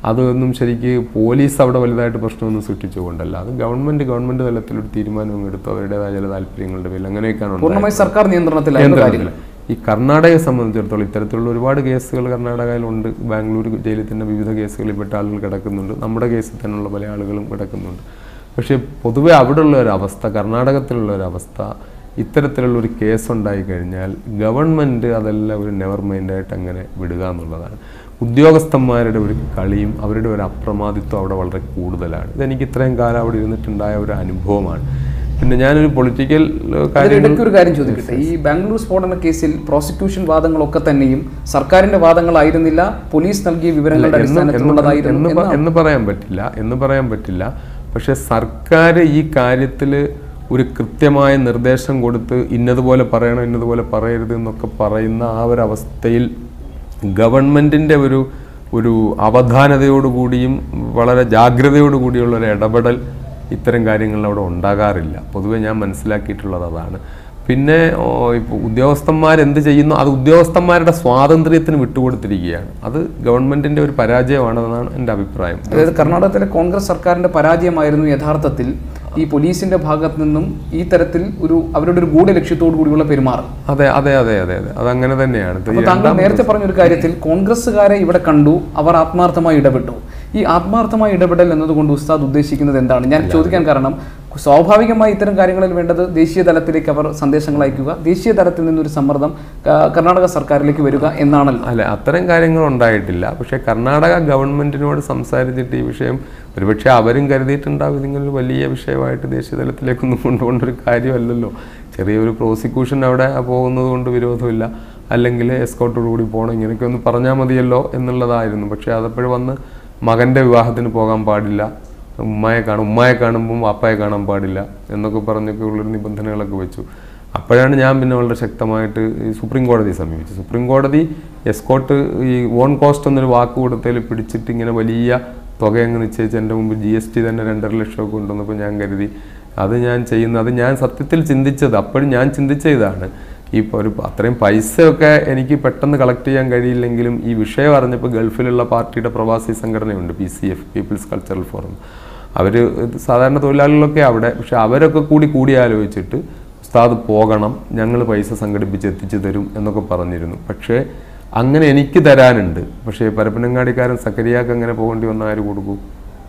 അതൊന്നും ശരിക്ക് പോലീസ് അവിടെ വലുതായിട്ട് പ്രശ്നമൊന്നും സൃഷ്ടിച്ചുകൊണ്ടല്ല അത് ഗവൺമെന്റ് ഗവൺമെന്റ് തലത്തിൽ ഒരു തീരുമാനം എടുത്തു അവരുടേതായ ചില താല്പര്യങ്ങളുടെ പേരിൽ അങ്ങനെയൊക്കെയാണ് ഉണ്ടായത്. പൂർണ്ണമായി സർക്കാർ നിയന്ത്രണത്തിലായിരുന്നു കാര്യങ്ങൾ ഈ കർണാടകയെ സംബന്ധിച്ചിടത്തോളം ഇത്തരത്തിലുള്ള ഒരുപാട് കേസുകൾ കർണാടകയിലുണ്ട് ബാംഗ്ലൂർ ജയിലിൽ തന്നെ വിവിധ കേസുകളിൽ പെട്ട ആളുകൾ കിടക്കുന്നുണ്ട് നമ്മുടെ കേസിൽ തന്നെയുള്ള പല ആളുകളും കിടക്കുന്നുണ്ട് പക്ഷേ പൊതുവെ അവിടെയുള്ള ഒരു അവസ്ഥ കർണാടകത്തിലുള്ള ഒരു അവസ്ഥ ഇത്തരത്തിലുള്ള ഒരു കേസ് ഉണ്ടായി കഴിഞ്ഞാൽ ഗവൺമെൻറ് അതെല്ലാം ഒരു നെവർ മൈൻഡായിട്ട് അങ്ങനെ വിടുക എന്നുള്ളതാണ് ഉദ്യോഗസ്ഥന്മാരുടെ ഒരു കളിയും അവരുടെ ഒരു അപ്രമാദിത്വം അവിടെ വളരെ കൂടുതലാണ് ഇതെനിക്ക് ഇത്രയും കാലം അവിടെ ഇരുന്നിട്ടുണ്ടായ ഒരു അനുഭവമാണ് പിന്നെ ഞാനൊരു പൊളിറ്റിക്കൽ കാര്യങ്ങൾ അതിനിടയ്ക്ക് ഒരു കാര്യം ചോദിക്കട്ടെ ഈ ബാംഗ്ലൂർ സ്ഫോടന കേസിൽ പ്രോസിക്യൂഷൻ വാദങ്ങളൊക്കെ തന്നെയും സർക്കാരിന്റെ വാദങ്ങളായിരുന്നില്ല പോലീസ് നൽകിയ വിവരങ്ങളുടെ എന്ന് എന്ന് അടിസ്ഥാനത്തിലുള്ളതായിരുന്നു എന്ന് പ- എന്നാണ്. എന്ന് പറയാൻ പറ്റില്ല എന്ന് പറയാൻ പറ്റില്ല പക്ഷെ സർക്കാർ ഈ കാര്യത്തിൽ ഒരു കൃത്യമായ നിർദ്ദേശം കൊടുത്ത് ഇന്നതുപോലെ പറയണം ഇന്നതുപോലെ പറയരുത് എന്നൊക്കെ പറയുന്ന ആ ഒരു അവസ്ഥയിൽ ഗവൺമെൻറ്റിൻ്റെ ഒരു ഒരു അവധാനതയോടുകൂടിയും വളരെ ജാഗ്രതയോടുകൂടിയുള്ള ഒരു ഇടപെടൽ ഇത്തരം കാര്യങ്ങളിൽ അവിടെ ഉണ്ടാകാറില്ല പൊതുവെ ഞാൻ മനസ്സിലാക്കിയിട്ടുള്ളത് അതാണ് പിന്നെ ഓ, ഇപ്പോൾ ഉദ്യോഗസ്ഥന്മാർ എന്ത് ചെയ്യുന്നു അത് ഉദ്യോഗസ്ഥന്മാരുടെ സ്വാതന്ത്ര്യത്തിന് വിട്ടുകൊടുത്തിരിക്കുകയാണ് അത് ഗവൺമെന്റിന്റെ ഒരു പരാജയമാണെന്നാണ് എൻ്റെ അഭിപ്രായം അതായത് കർണാടകത്തിലെ കോൺഗ്രസ് സർക്കാരിന്റെ പരാജയമായിരുന്നു യഥാർത്ഥത്തിൽ ഈ പോലീസിന്റെ ഭാഗത്ത് നിന്നും ഈ തരത്തിൽ ഒരു അവരുടെ ഒരു ഗൂഢലക്ഷ്യത്തോടു കൂടിയുള്ള പെരുമാറും അതെ അതെ അതെ അതെ അതെ അതങ്ങനെ തന്നെയാണ് ഇത് അപ്പോൾ താങ്കൾ നേരത്തെ പറഞ്ഞ ഒരു കാര്യത്തിൽ കോൺഗ്രസ്സുകാരെ ഇവിടെ കണ്ടു അവർ ആത്മാർത്ഥമായി ഇടപെട്ടു ഈ ആത്മാർത്ഥമായ ഇടപെടൽ എന്നതുകൊണ്ട് ഉസ്താദ് ഉദ്ദേശിക്കുന്നത് എന്താണ് ഞാൻ ചോദിക്കാൻ കാരണം സ്വാഭാവികമായി ഇത്തരം കാര്യങ്ങളിൽ വേണ്ടത് ദേശീയ തലത്തിലേക്ക് അവർ സന്ദേശങ്ങൾ അയക്കുക ദേശീയ തലത്തിൽ നിന്നൊരു സമ്മർദ്ദം ആ, കർണാടക സർക്കാരിലേക്ക് വരിക എന്നാണല്ലോ അല്ല അത്തരം കാര്യങ്ങൾ ഉണ്ടായിട്ടില്ല പക്ഷേ കർണാടക ഗവൺമെന്റിനോട് സംസാരിച്ചിട്ട് ഈ വിഷയം ഒരുപക്ഷെ അവരും കരുതിയിട്ടുണ്ടാവും ഇതിങ്ങനെ ഒരു വലിയ വിഷയമായിട്ട് ദേശീയ തലത്തിലേക്കൊന്നും കൊണ്ടുപോകേണ്ട ഒരു കാര്യമല്ലല്ലോ ചെറിയൊരു പ്രോസിക്യൂഷൻ അവിടെ പോകുന്നത് കൊണ്ട് വിരോധമില്ല അല്ലെങ്കിൽ എസ്കോട്ടോട് കൂടി പോകണം ഇങ്ങനെയൊക്കെ ഒന്ന് പറഞ്ഞാൽ മതിയല്ലോ എന്നുള്ളതായിരുന്നു പക്ഷേ അതപ്പോഴും വന്ന് മകൻ്റെ വിവാഹത്തിന് പോകാൻ പാടില്ല ഉമ്മയെ കാണും ഉമ്മയെ കാണുമ്പോൾ വാപ്പയെ കാണാൻ പാടില്ല എന്നൊക്കെ പറഞ്ഞൊക്കെ ഉള്ളൊരു നിബന്ധനകളൊക്കെ വെച്ചു അപ്പോഴാണ് ഞാൻ പിന്നെ വളരെ ശക്തമായിട്ട് ഈ സുപ്രീം കോടതിയെ സമീപിച്ചത് സുപ്രീം കോടതി എസ്കോട്ട് ഈ ഓൺ കോസ്റ്റ് എന്നൊരു വാക്ക് കൊടുത്തതിൽ പിടിച്ചിട്ട് ഇങ്ങനെ വലിയ തുക അങ്ങ് നിശ്ചയിച്ച് എൻ്റെ മുമ്പ് ജി എസ് ടി തന്നെ രണ്ടര ലക്ഷമൊക്കെ കൊണ്ടുവന്നപ്പോൾ ഞാൻ കരുതി അത് ഞാൻ ചെയ്യുന്ന അത് ഞാൻ സത്യത്തിൽ ചിന്തിച്ചത് അപ്പോഴും ഞാൻ ചിന്തിച്ച ഇതാണ് ഈ ഇപ്പോൾ ഒരു അത്രയും പൈസയൊക്കെ എനിക്ക് പെട്ടെന്ന് കളക്ട് ചെയ്യാൻ കഴിയില്ലെങ്കിലും ഈ വിഷയം അറിഞ്ഞപ്പോൾ ഗൾഫിലുള്ള പാർട്ടിയുടെ പ്രവാസി സംഘടനയുണ്ട് P C F people's cultural forum അവർ സാധാരണ തൊഴിലാളികളൊക്കെ അവിടെ പക്ഷെ അവരൊക്കെ കൂടി കൂടി ആലോചിച്ചിട്ട് ഉസ്താദ് പോകണം ഞങ്ങൾ പൈസ സംഘടിപ്പിച്ച് എത്തിച്ചു തരും എന്നൊക്കെ പറഞ്ഞിരുന്നു പക്ഷേ അങ്ങനെ എനിക്ക് തരാനുണ്ട് പക്ഷേ പരപ്പനങ്ങാടിക്കാരൻ സക്കരിയാക്ക് അങ്ങനെ പോകേണ്ടി വന്ന ആര് കൊടുക്കും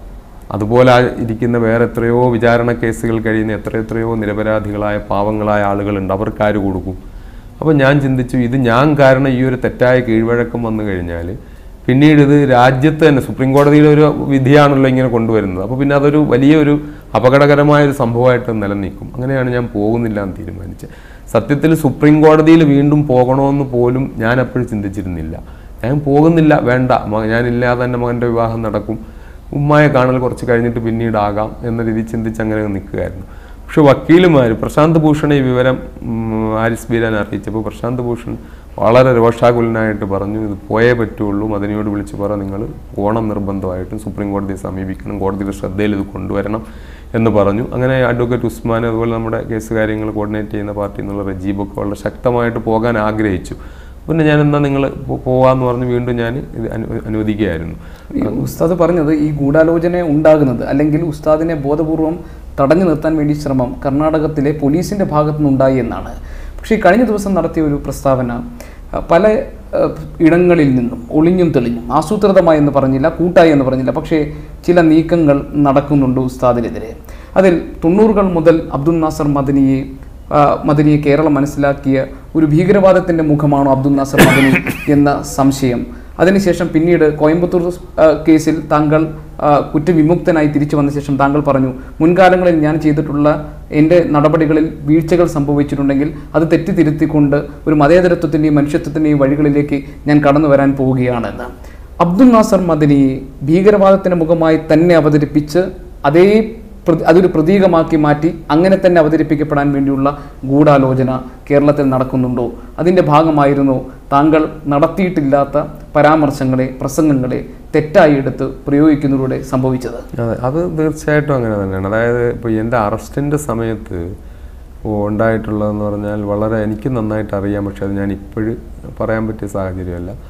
അതുപോലെ ആ ഇരിക്കുന്ന വേറെ എത്രയോ വിചാരണ കേസുകൾ കഴിയുന്ന എത്ര എത്രയോ നിരപരാധികളായ പാവങ്ങളായ ആളുകളുണ്ട് അവർക്ക് ആര് കൊടുക്കും അപ്പോൾ ഞാൻ ചിന്തിച്ചു ഇത് ഞാൻ കാരണം ഈ ഒരു തെറ്റായ കീഴ്വഴക്കം വന്നു കഴിഞ്ഞാൽ പിന്നീട് ഇത് രാജ്യത്ത് തന്നെ സുപ്രീം കോടതിയുടെ ഒരു വിധിയാണല്ലോ ഇങ്ങനെ കൊണ്ടുവരുന്നത് അപ്പോൾ പിന്നെ അതൊരു വലിയൊരു അപകടകരമായ ഒരു സംഭവമായിട്ട് നിലനിൽക്കും അങ്ങനെയാണ് ഞാൻ പോകുന്നില്ല എന്ന് തീരുമാനിച്ചത് സത്യത്തിൽ സുപ്രീം കോടതിയിൽ വീണ്ടും പോകണമെന്ന് പോലും ഞാൻ അപ്പോഴും ചിന്തിച്ചിരുന്നില്ല ഞാൻ പോകുന്നില്ല വേണ്ട മ- ഞാനില്ലാതെ തന്നെ മകൻ്റെ വിവാഹം നടക്കും ഉമ്മായെ കാണൽ കുറച്ച് കഴിഞ്ഞിട്ട് പിന്നീടാകാം എന്ന രീതി ചിന്തിച്ച് അങ്ങനെ നിൽക്കുകയായിരുന്നു പക്ഷെ വക്കീലുമാർ പ്രശാന്ത് ഭൂഷൺ ഈ വിവരം ഉം, ആരിസ് ബീരാൻ അറിയിച്ചപ്പോൾ പ്രശാന്ത് ഭൂഷൺ വളരെ രോഷാകുലനായിട്ട് പറഞ്ഞു ഇത് പോയേ പറ്റുള്ളൂ മദനിയോട് വിളിച്ച് പറ നിങ്ങൾ പോകണം നിർബന്ധമായിട്ടും സുപ്രീം കോടതിയെ സമീപിക്കണം കോടതിയുടെ ശ്രദ്ധയിൽ ഇത് കൊണ്ടുവരണം എന്ന് പറഞ്ഞു അങ്ങനെ അഡ്വക്കേറ്റ് ഉസ്മാൻ അതുപോലെ നമ്മുടെ കേസ് കാര്യങ്ങൾ കോർഡിനേറ്റ് ചെയ്യുന്ന പാർട്ടി എന്നുള്ള റജീബൊക്കെ വളരെ ശക്തമായിട്ട് പോകാൻ ആഗ്രഹിച്ചു പിന്നെ ഞാൻ എന്നാ നിങ്ങൾ പോവാന്ന് പറഞ്ഞ് വീണ്ടും ഞാൻ ഇത് അനു- അനുവദിക്കുകയായിരുന്നു ഈ ഉസ്താദ് പറഞ്ഞത് ഈ ഗൂഢാലോചന ഉണ്ടാകുന്നത് അല്ലെങ്കിൽ ഉസ്താദിനെ ബോധപൂർവം തടഞ്ഞു നിർത്താൻ വേണ്ടി ശ്രമം കർണാടകത്തിലെ പോലീസിന്റെ ഭാഗത്തു നിന്നുണ്ടായി എന്നാണ് പക്ഷേ ഈ കഴിഞ്ഞ ദിവസം നടത്തിയ ഒരു പ്രസ്താവന അഹ്, പല അഹ്, ഇടങ്ങളിൽ നിന്നും ഒളിഞ്ഞും തെളിഞ്ഞും ആസൂത്രിതമായി എന്ന് പറഞ്ഞില്ല കൂട്ടായി എന്ന് പറഞ്ഞില്ല പക്ഷേ ചില നീക്കങ്ങൾ നടക്കുന്നുണ്ട് ഉസ്താദിനെതിരെ അതിൽ തൊണ്ണൂറുകൾ മുതൽ അബ്ദുൽ നാസർ മദനിയെ ആ, മദനിയെ കേരളം മനസ്സിലാക്കിയ ഒരു ഭീകരവാദത്തിന്റെ മുഖമാണോ അബ്ദുൽ നാസർ മദനി എന്ന സംശയം അതിനുശേഷം പിന്നീട് കോയമ്പത്തൂർ ആ, കേസിൽ താങ്കൾ ആ, കുറ്റവിമുക്തനായി തിരിച്ചു വന്ന ശേഷം താങ്കൾ പറഞ്ഞു മുൻകാലങ്ങളിൽ ഞാൻ ചെയ്തിട്ടുള്ള എൻ്റെ നടപടികളിൽ വീഴ്ചകൾ സംഭവിച്ചിട്ടുണ്ടെങ്കിൽ അത് തെറ്റിത്തിരുത്തിക്കൊണ്ട് ഒരു മതേതരത്വത്തിൻ്റെയും മനുഷ്യത്വത്തിൻ്റെയും വഴികളിലേക്ക് ഞാൻ കടന്നു വരാൻ പോവുകയാണെന്ന് അബ്ദുൽ നാസർ മദനിയെ ഭീകരവാദത്തിന്റെ മുഖമായി തന്നെ അവതരിപ്പിച്ച് അതേ പ്രതി- അതൊരു പ്രതീകമാക്കി മാറ്റി അങ്ങനെ തന്നെ അവതരിപ്പിക്കപ്പെടാൻ വേണ്ടിയുള്ള ഗൂഢാലോചന കേരളത്തിൽ നടക്കുന്നുണ്ടോ അതിൻ്റെ ഭാഗമായിരുന്നു താങ്കൾ നടത്തിയിട്ടില്ലാത്ത പരാമർശങ്ങളെ പ്രസംഗങ്ങളെ തെറ്റായി എടുത്ത് പ്രയോഗിക്കുന്നതിലൂടെ സംഭവിച്ചത് അതെ അത് തീർച്ചയായിട്ടും അങ്ങനെ തന്നെയാണ് അതായത് ഇപ്പോൾ എൻ്റെ അറസ്റ്റിൻ്റെ സമയത്ത് ഉണ്ടായിട്ടുള്ളതെന്ന് പറഞ്ഞാൽ വളരെ എനിക്ക് നന്നായിട്ട് അറിയാം പക്ഷെ അത് ഞാൻ ഇപ്പോഴും പറയാൻ പറ്റിയ സാഹചര്യമല്ല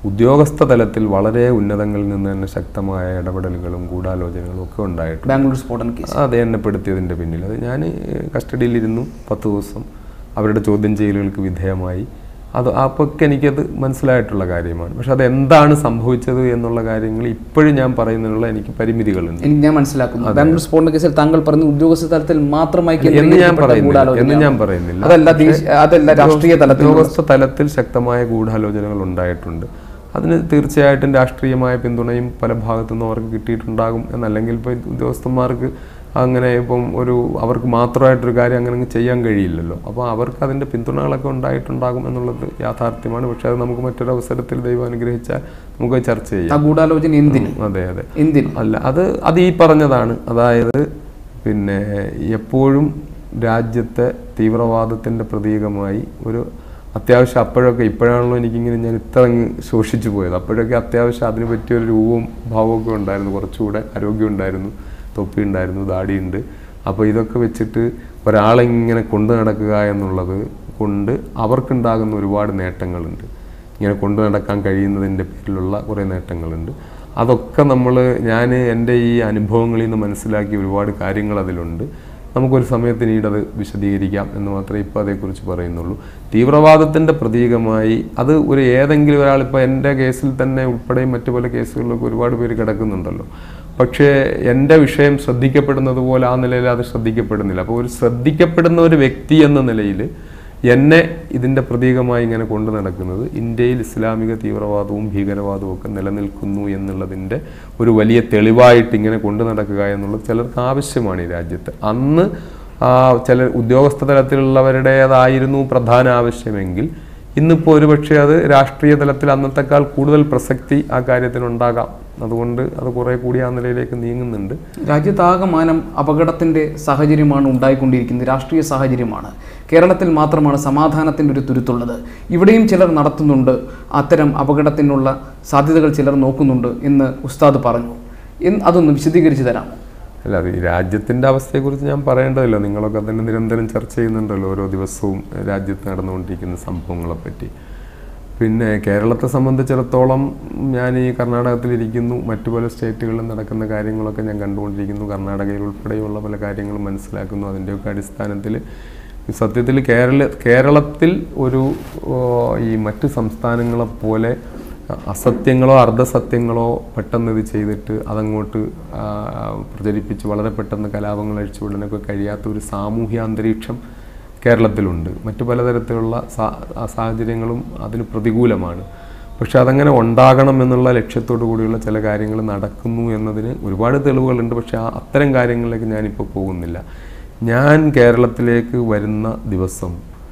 ഉദ്യോഗസ്ഥ തലത്തിൽ വളരെ ഉന്നതങ്ങളിൽ നിന്ന് തന്നെ ശക്തമായ ഇടപെടലുകളും ഗൂഢാലോചനകളും ഒക്കെ ഉണ്ടായിട്ടുണ്ട് ബാംഗ്ലൂർ സ്ഫോടന കേസ് അത് എന്നെ പെടുത്തിയതിൻ്റെ പിന്നിൽ അത് ഞാൻ കസ്റ്റഡിയിലിരുന്നു പത്ത് ദിവസം അവരുടെ ചോദ്യം ചെയ്യലുകൾക്ക് വിധേയമായി അത് അപ്പൊക്കെ എനിക്കത് മനസ്സിലായിട്ടുള്ള കാര്യമാണ് പക്ഷെ അത് എന്താണ് സംഭവിച്ചത് എന്നുള്ള കാര്യങ്ങൾ ഇപ്പോഴും ഞാൻ പറയുന്നതിനുള്ള എനിക്ക് പരിമിതികളുണ്ട് എനിക്ക് ഞാൻ മനസ്സിലാക്കുന്നു ബാംഗ്ലൂർ സ്ഫോടന കേസിൽ താങ്കൾ പറഞ്ഞു ഉദ്യോഗസ്ഥ തലത്തിൽ മാത്രമായി എന്ന് ഞാൻ കേന്ദ്രീകരിക്കപ്പെട്ട പറയുന്നില്ല എന്ന് ഗൂഢാലോചനയാണ്. ഞാൻ പറയുന്നില്ല അതല്ല ദേശീയ അതല്ല രാഷ്ട്രീയ തലത്തിൽ ഉദ്യോഗസ്ഥ തലത്തിൽ ശക്തമായ ഗൂഢാലോചനകൾ ഉണ്ടായിട്ടുണ്ട് അതിന് തീർച്ചയായിട്ടും രാഷ്ട്രീയമായ പിന്തുണയും പല ഭാഗത്തു നിന്നും അവർക്ക് കിട്ടിയിട്ടുണ്ടാകും എന്നല്ലെങ്കിൽ ഇപ്പോൾ ഉദ്യോഗസ്ഥന്മാർക്ക് അങ്ങനെ ഇപ്പം ഒരു അവർക്ക് മാത്രമായിട്ടൊരു കാര്യം അങ്ങനെ അങ്ങ് ചെയ്യാൻ കഴിയില്ലല്ലോ അപ്പോൾ അവർക്ക് അതിൻ്റെ പിന്തുണകളൊക്കെ ഉണ്ടായിട്ടുണ്ടാകും എന്നുള്ളത് യാഥാർത്ഥ്യമാണ് പക്ഷേ അത് നമുക്ക് മറ്റൊരു അവസരത്തിൽ ദൈവം അനുഗ്രഹിച്ചാൽ നമുക്ക് ചർച്ച ചെയ്യാം ആ ഗൂഢാലോചന എന്തിന് അതെ അതെ എന്തിന് അല്ല അത് അത് ഈ പറഞ്ഞതാണ് അതായത് പിന്നെ എപ്പോഴും രാജ്യത്തെ തീവ്രവാദത്തിൻ്റെ പ്രതീകമായി ഒരു അത്യാവശ്യം അപ്പോഴൊക്കെ ഇപ്പോഴാണല്ലോ എനിക്കിങ്ങനെ ഞാൻ ഇത്ര അങ്ങ് ശോഷിച്ചു പോയത് അപ്പോഴൊക്കെ അത്യാവശ്യം അതിന് പറ്റിയ ഒരു രൂപവും ഭാവമൊക്കെ ഉണ്ടായിരുന്നു കുറച്ചുകൂടെ ആരോഗ്യം ഉണ്ടായിരുന്നു തൊപ്പി ഉണ്ടായിരുന്നു ദാടിയുണ്ട് അപ്പോൾ ഇതൊക്കെ വെച്ചിട്ട് ഒരാളെ ഇങ്ങനെ കൊണ്ടു നടക്കുക എന്നുള്ളത് കൊണ്ട് അവർക്കുണ്ടാകുന്ന ഒരുപാട് നേട്ടങ്ങളുണ്ട് ഇങ്ങനെ കൊണ്ടു നടക്കാൻ കഴിയുന്നതിൻ്റെ പേരിലുള്ള കുറേ നേട്ടങ്ങളുണ്ട് അതൊക്കെ നമ്മൾ ഞാൻ എൻ്റെ ഈ അനുഭവങ്ങളിൽ നിന്ന് മനസ്സിലാക്കിയ ഒരുപാട് കാര്യങ്ങൾ അതിലുണ്ട് നമുക്കൊരു സമയത്ത് പിന്നീട് അത് വിശദീകരിക്കാം എന്ന് മാത്രമേ ഇപ്പോൾ അതേക്കുറിച്ച് പറയുന്നുള്ളൂ തീവ്രവാദത്തിൻ്റെ പ്രതീകമായി അത് ഒരു ഏതെങ്കിലും ഒരാൾ ഇപ്പോൾ എൻ്റെ കേസിൽ തന്നെ ഉൾപ്പെടെയും മറ്റു പല കേസുകളിലൊക്കെ ഒരുപാട് പേര് കിടക്കുന്നുണ്ടല്ലോ പക്ഷേ എൻ്റെ വിഷയം ശ്രദ്ധിക്കപ്പെടുന്നത് പോലെ ആ നിലയിൽ അത് ശ്രദ്ധിക്കപ്പെടുന്നില്ല അപ്പോൾ ഒരു ശ്രദ്ധിക്കപ്പെടുന്ന ഒരു വ്യക്തി എന്ന നിലയിൽ എന്നെ ഇതിൻ്റെ പ്രതീകമായി ഇങ്ങനെ കൊണ്ടു നടക്കുന്നത് ഇന്ത്യയിൽ ഇസ്ലാമിക തീവ്രവാദവും ഭീകരവാദവും ഒക്കെ നിലനിൽക്കുന്നു എന്നുള്ളതിൻ്റെ ഒരു വലിയ തെളിവായിട്ട് ഇങ്ങനെ കൊണ്ടു നടക്കുക എന്നുള്ളത് ചിലർക്ക് ആവശ്യമാണ് ഈ രാജ്യത്ത് അന്ന് ആ ചില ഉദ്യോഗസ്ഥ തലത്തിലുള്ളവരുടേതായിരുന്നു പ്രധാന ആവശ്യമെങ്കിൽ ഇന്നിപ്പോൾ ഒരുപക്ഷെ അത് രാഷ്ട്രീയ തലത്തിൽ അന്നത്തെക്കാൾ കൂടുതൽ പ്രസക്തി ആ കാര്യത്തിനുണ്ടാകാം അതുകൊണ്ട് അത് കുറേ കൂടി ആ നിലയിലേക്ക് നീങ്ങുന്നുണ്ട് രാജ്യത്താകമാനം അപകടത്തിന്റെ സാഹചര്യമാണ് ഉണ്ടായിക്കൊണ്ടിരിക്കുന്നത് രാഷ്ട്രീയ സാഹചര്യമാണ് കേരളത്തിൽ മാത്രമാണ് സമാധാനത്തിന്റെ ഒരു തുരുത്തുള്ളത് ഇവിടെയും ചിലർ നടത്തുന്നുണ്ട് അത്തരം അപകടത്തിനുള്ള സാധ്യതകൾ ചിലർ നോക്കുന്നുണ്ട് എന്ന് ഉസ്താദ് പറഞ്ഞു എന്ന് അതൊന്ന് വിശദീകരിച്ച് തരാമോ അല്ല അത് ഈ രാജ്യത്തിൻ്റെ അവസ്ഥയെക്കുറിച്ച് ഞാൻ പറയേണ്ടതില്ല നിങ്ങളൊക്കെ തന്നെ നിരന്തരം ചർച്ച ചെയ്യുന്നുണ്ടല്ലോ ഓരോ ദിവസവും രാജ്യത്ത് നടന്നുകൊണ്ടിരിക്കുന്ന സംഭവങ്ങളെപ്പറ്റി പിന്നെ കേരളത്തെ സംബന്ധിച്ചിടത്തോളം ഞാൻ ഈ കർണാടകത്തിലിരിക്കുന്നു മറ്റു പല സ്റ്റേറ്റുകളിലും നടക്കുന്ന കാര്യങ്ങളൊക്കെ ഞാൻ കണ്ടുകൊണ്ടിരിക്കുന്നു കർണാടകയിൽ ഉൾപ്പെടെയുള്ള പല കാര്യങ്ങളും മനസ്സിലാക്കുന്നു അതിൻ്റെയൊക്കെ അടിസ്ഥാനത്തിൽ സത്യത്തിൽ കേരള കേരളത്തിൽ ഒരു ഓ, ഈ മറ്റ് സംസ്ഥാനങ്ങളെപ്പോലെ അസത്യങ്ങളോ അർദ്ധസത്യങ്ങളോ പെട്ടെന്ന് ഇത് ചെയ്തിട്ട് അതങ്ങോട്ട് ആ, പ്രചരിപ്പിച്ച് വളരെ പെട്ടെന്ന് കലാപങ്ങൾ അഴിച്ചുവിടാനൊക്കെ കഴിയാത്ത ഒരു സാമൂഹ്യ അന്തരീക്ഷം കേരളത്തിലുണ്ട് മറ്റു പലതരത്തിലുള്ള സാ ആ സാഹചര്യങ്ങളും അതിന് പ്രതികൂലമാണ് പക്ഷെ അതങ്ങനെ ഉണ്ടാകണം എന്നുള്ള ലക്ഷ്യത്തോടു കൂടിയുള്ള ചില കാര്യങ്ങൾ നടക്കുന്നു എന്നതിന് ഒരുപാട് തെളിവുകളുണ്ട് പക്ഷെ ആ അത്തരം കാര്യങ്ങളിലേക്ക് ഞാനിപ്പോൾ പോകുന്നില്ല ഞാൻ കേരളത്തിലേക്ക് വരുന്ന ദിവസം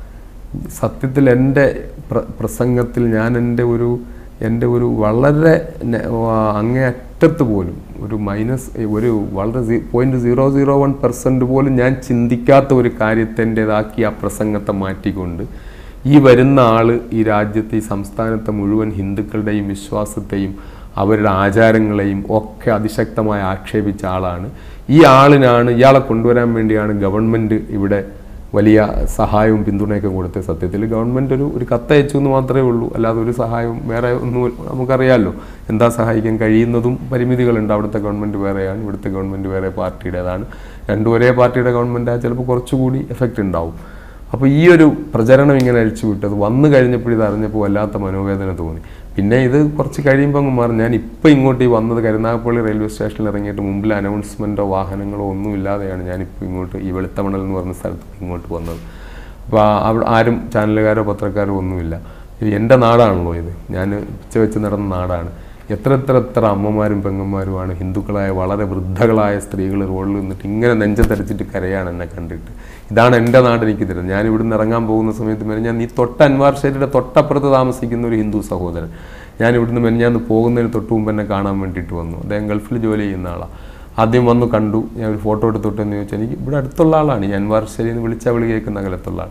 സത്യത്തിൽ എൻ്റെ പ്ര പ്രസംഗത്തിൽ ഞാൻ എൻ്റെ ഒരു എൻ്റെ ഒരു വളരെ നെ- ആ, അങ്ങേയറ്റത്ത് പോലും ഒരു മൈനസ് ഒരു വളരെ point zero zero one percent പോലും ഞാൻ ചിന്തിക്കാത്ത ഒരു കാര്യത്തിൻ്റെതാക്കി ആ പ്രസംഗത്തെ മാറ്റിക്കൊണ്ട് ഈ വരുന്ന ആൾ ഈ രാജ്യത്തെ ഈ സംസ്ഥാനത്തെ മുഴുവൻ ഹിന്ദുക്കളുടെയും വിശ്വാസത്തെയും അവരുടെ ആചാരങ്ങളെയും ഒക്കെ അതിശക്തമായി ആക്ഷേപിച്ച ആളാണ് ഈ ആളിനാണ് ഇയാളെ കൊണ്ടുവരാൻ വേണ്ടിയാണ് ഗവൺമെൻറ് ഇവിടെ വലിയ സഹായവും പിന്തുണയൊക്കെ കൊടുത്ത് സത്യത്തിൽ ഗവൺമെൻറ് ഒരു ഒരു കത്തയച്ചു എന്ന് മാത്രമേ ഉള്ളൂ അല്ലാതെ ഒരു സഹായവും വേറെ ഒന്നും നമുക്കറിയാമല്ലോ എന്താ സഹായിക്കാൻ കഴിയുന്നതും പരിമിതികളുണ്ട് അവിടുത്തെ ഗവൺമെൻറ് വേറെയാണ് ഇവിടുത്തെ ഗവൺമെൻറ് വേറെ പാർട്ടിയുടേതാണ് രണ്ടും ഒരേ പാർട്ടിയുടെ ഗവൺമെൻറ് ചിലപ്പോൾ കുറച്ചുകൂടി എഫക്റ്റ് ഉണ്ടാവും അപ്പോൾ ഈ ഒരു പ്രചരണം ഇങ്ങനെ അഴിച്ചു വിട്ടത് വന്നു കഴിഞ്ഞപ്പോൾ ഇത് അറിഞ്ഞപ്പോൾ വല്ലാത്ത മനോവേദന തോന്നി പിന്നെ ഇത് കുറച്ച് കഴിയുമ്പോൾ അങ്ങ് മാറും ഞാൻ ഇപ്പോൾ ഇങ്ങോട്ട് ഈ വന്നത് കരുനാഗപ്പള്ളി റെയിൽവേ സ്റ്റേഷനിൽ ഇറങ്ങിയിട്ട് മുമ്പിൽ അനൗൺസ്മെൻറ്റോ വാഹനങ്ങളോ ഒന്നും ഇല്ലാതെയാണ് ഞാനിപ്പോൾ ഇങ്ങോട്ട് ഈ വെളുത്തമണൽ എന്ന് പറഞ്ഞ സ്ഥലത്ത് ഇങ്ങോട്ട് വന്നത് അപ്പോൾ അവിടെ ആരും ചാനലുകാരോ പത്രക്കാരോ ഒന്നുമില്ല ഇത് എൻ്റെ നാടാണല്ലോ ഇത് ഞാൻ ഉച്ച വെച്ച് നടന്ന നാടാണ് എത്ര എത്ര എത്ര അമ്മമാരും പെങ്ങന്മാരുമാണ് ഹിന്ദുക്കളായ വളരെ വൃദ്ധകളായ സ്ത്രീകൾ റോഡിൽ നിന്നിട്ട് ഇങ്ങനെ നെഞ്ചത്തടിച്ചിട്ട് കരയാണ് എന്നെ കണ്ടിട്ട് ഇതാണ് എൻ്റെ നാട് എനിക്ക് തരുന്നത് ഞാൻ ഇവിടുന്ന് ഇറങ്ങാൻ പോകുന്ന സമയത്ത് വരെ ഞാൻ ഈ തൊട്ട അൻവാർ ഷെരിയുടെ തൊട്ടപ്പുറത്ത് താമസിക്കുന്ന ഒരു ഹിന്ദു സഹോദരൻ ഞാൻ ഇവിടുന്ന് മെനഞ്ഞാന്ന് പോകുന്നതിന് തൊട്ട് മുമ്പ് എന്നെ കാണാൻ വേണ്ടിയിട്ട് വന്നു അദ്ദേഹം ഗൾഫിൽ ജോലി ചെയ്യുന്ന ആളാണ് ആദ്യം വന്നു കണ്ടു ഞാൻ ഒരു ഫോട്ടോ എടുത്തോട്ടെന്ന് ചോദിച്ചാൽ എനിക്ക് ഇവിടെ അടുത്തുള്ള ആളാണ് ഈ അൻവാർ ഷെരി എന്ന് വിളിച്ചാൽ വിളി കേൾക്കുന്ന അകലത്തുള്ള ആൾ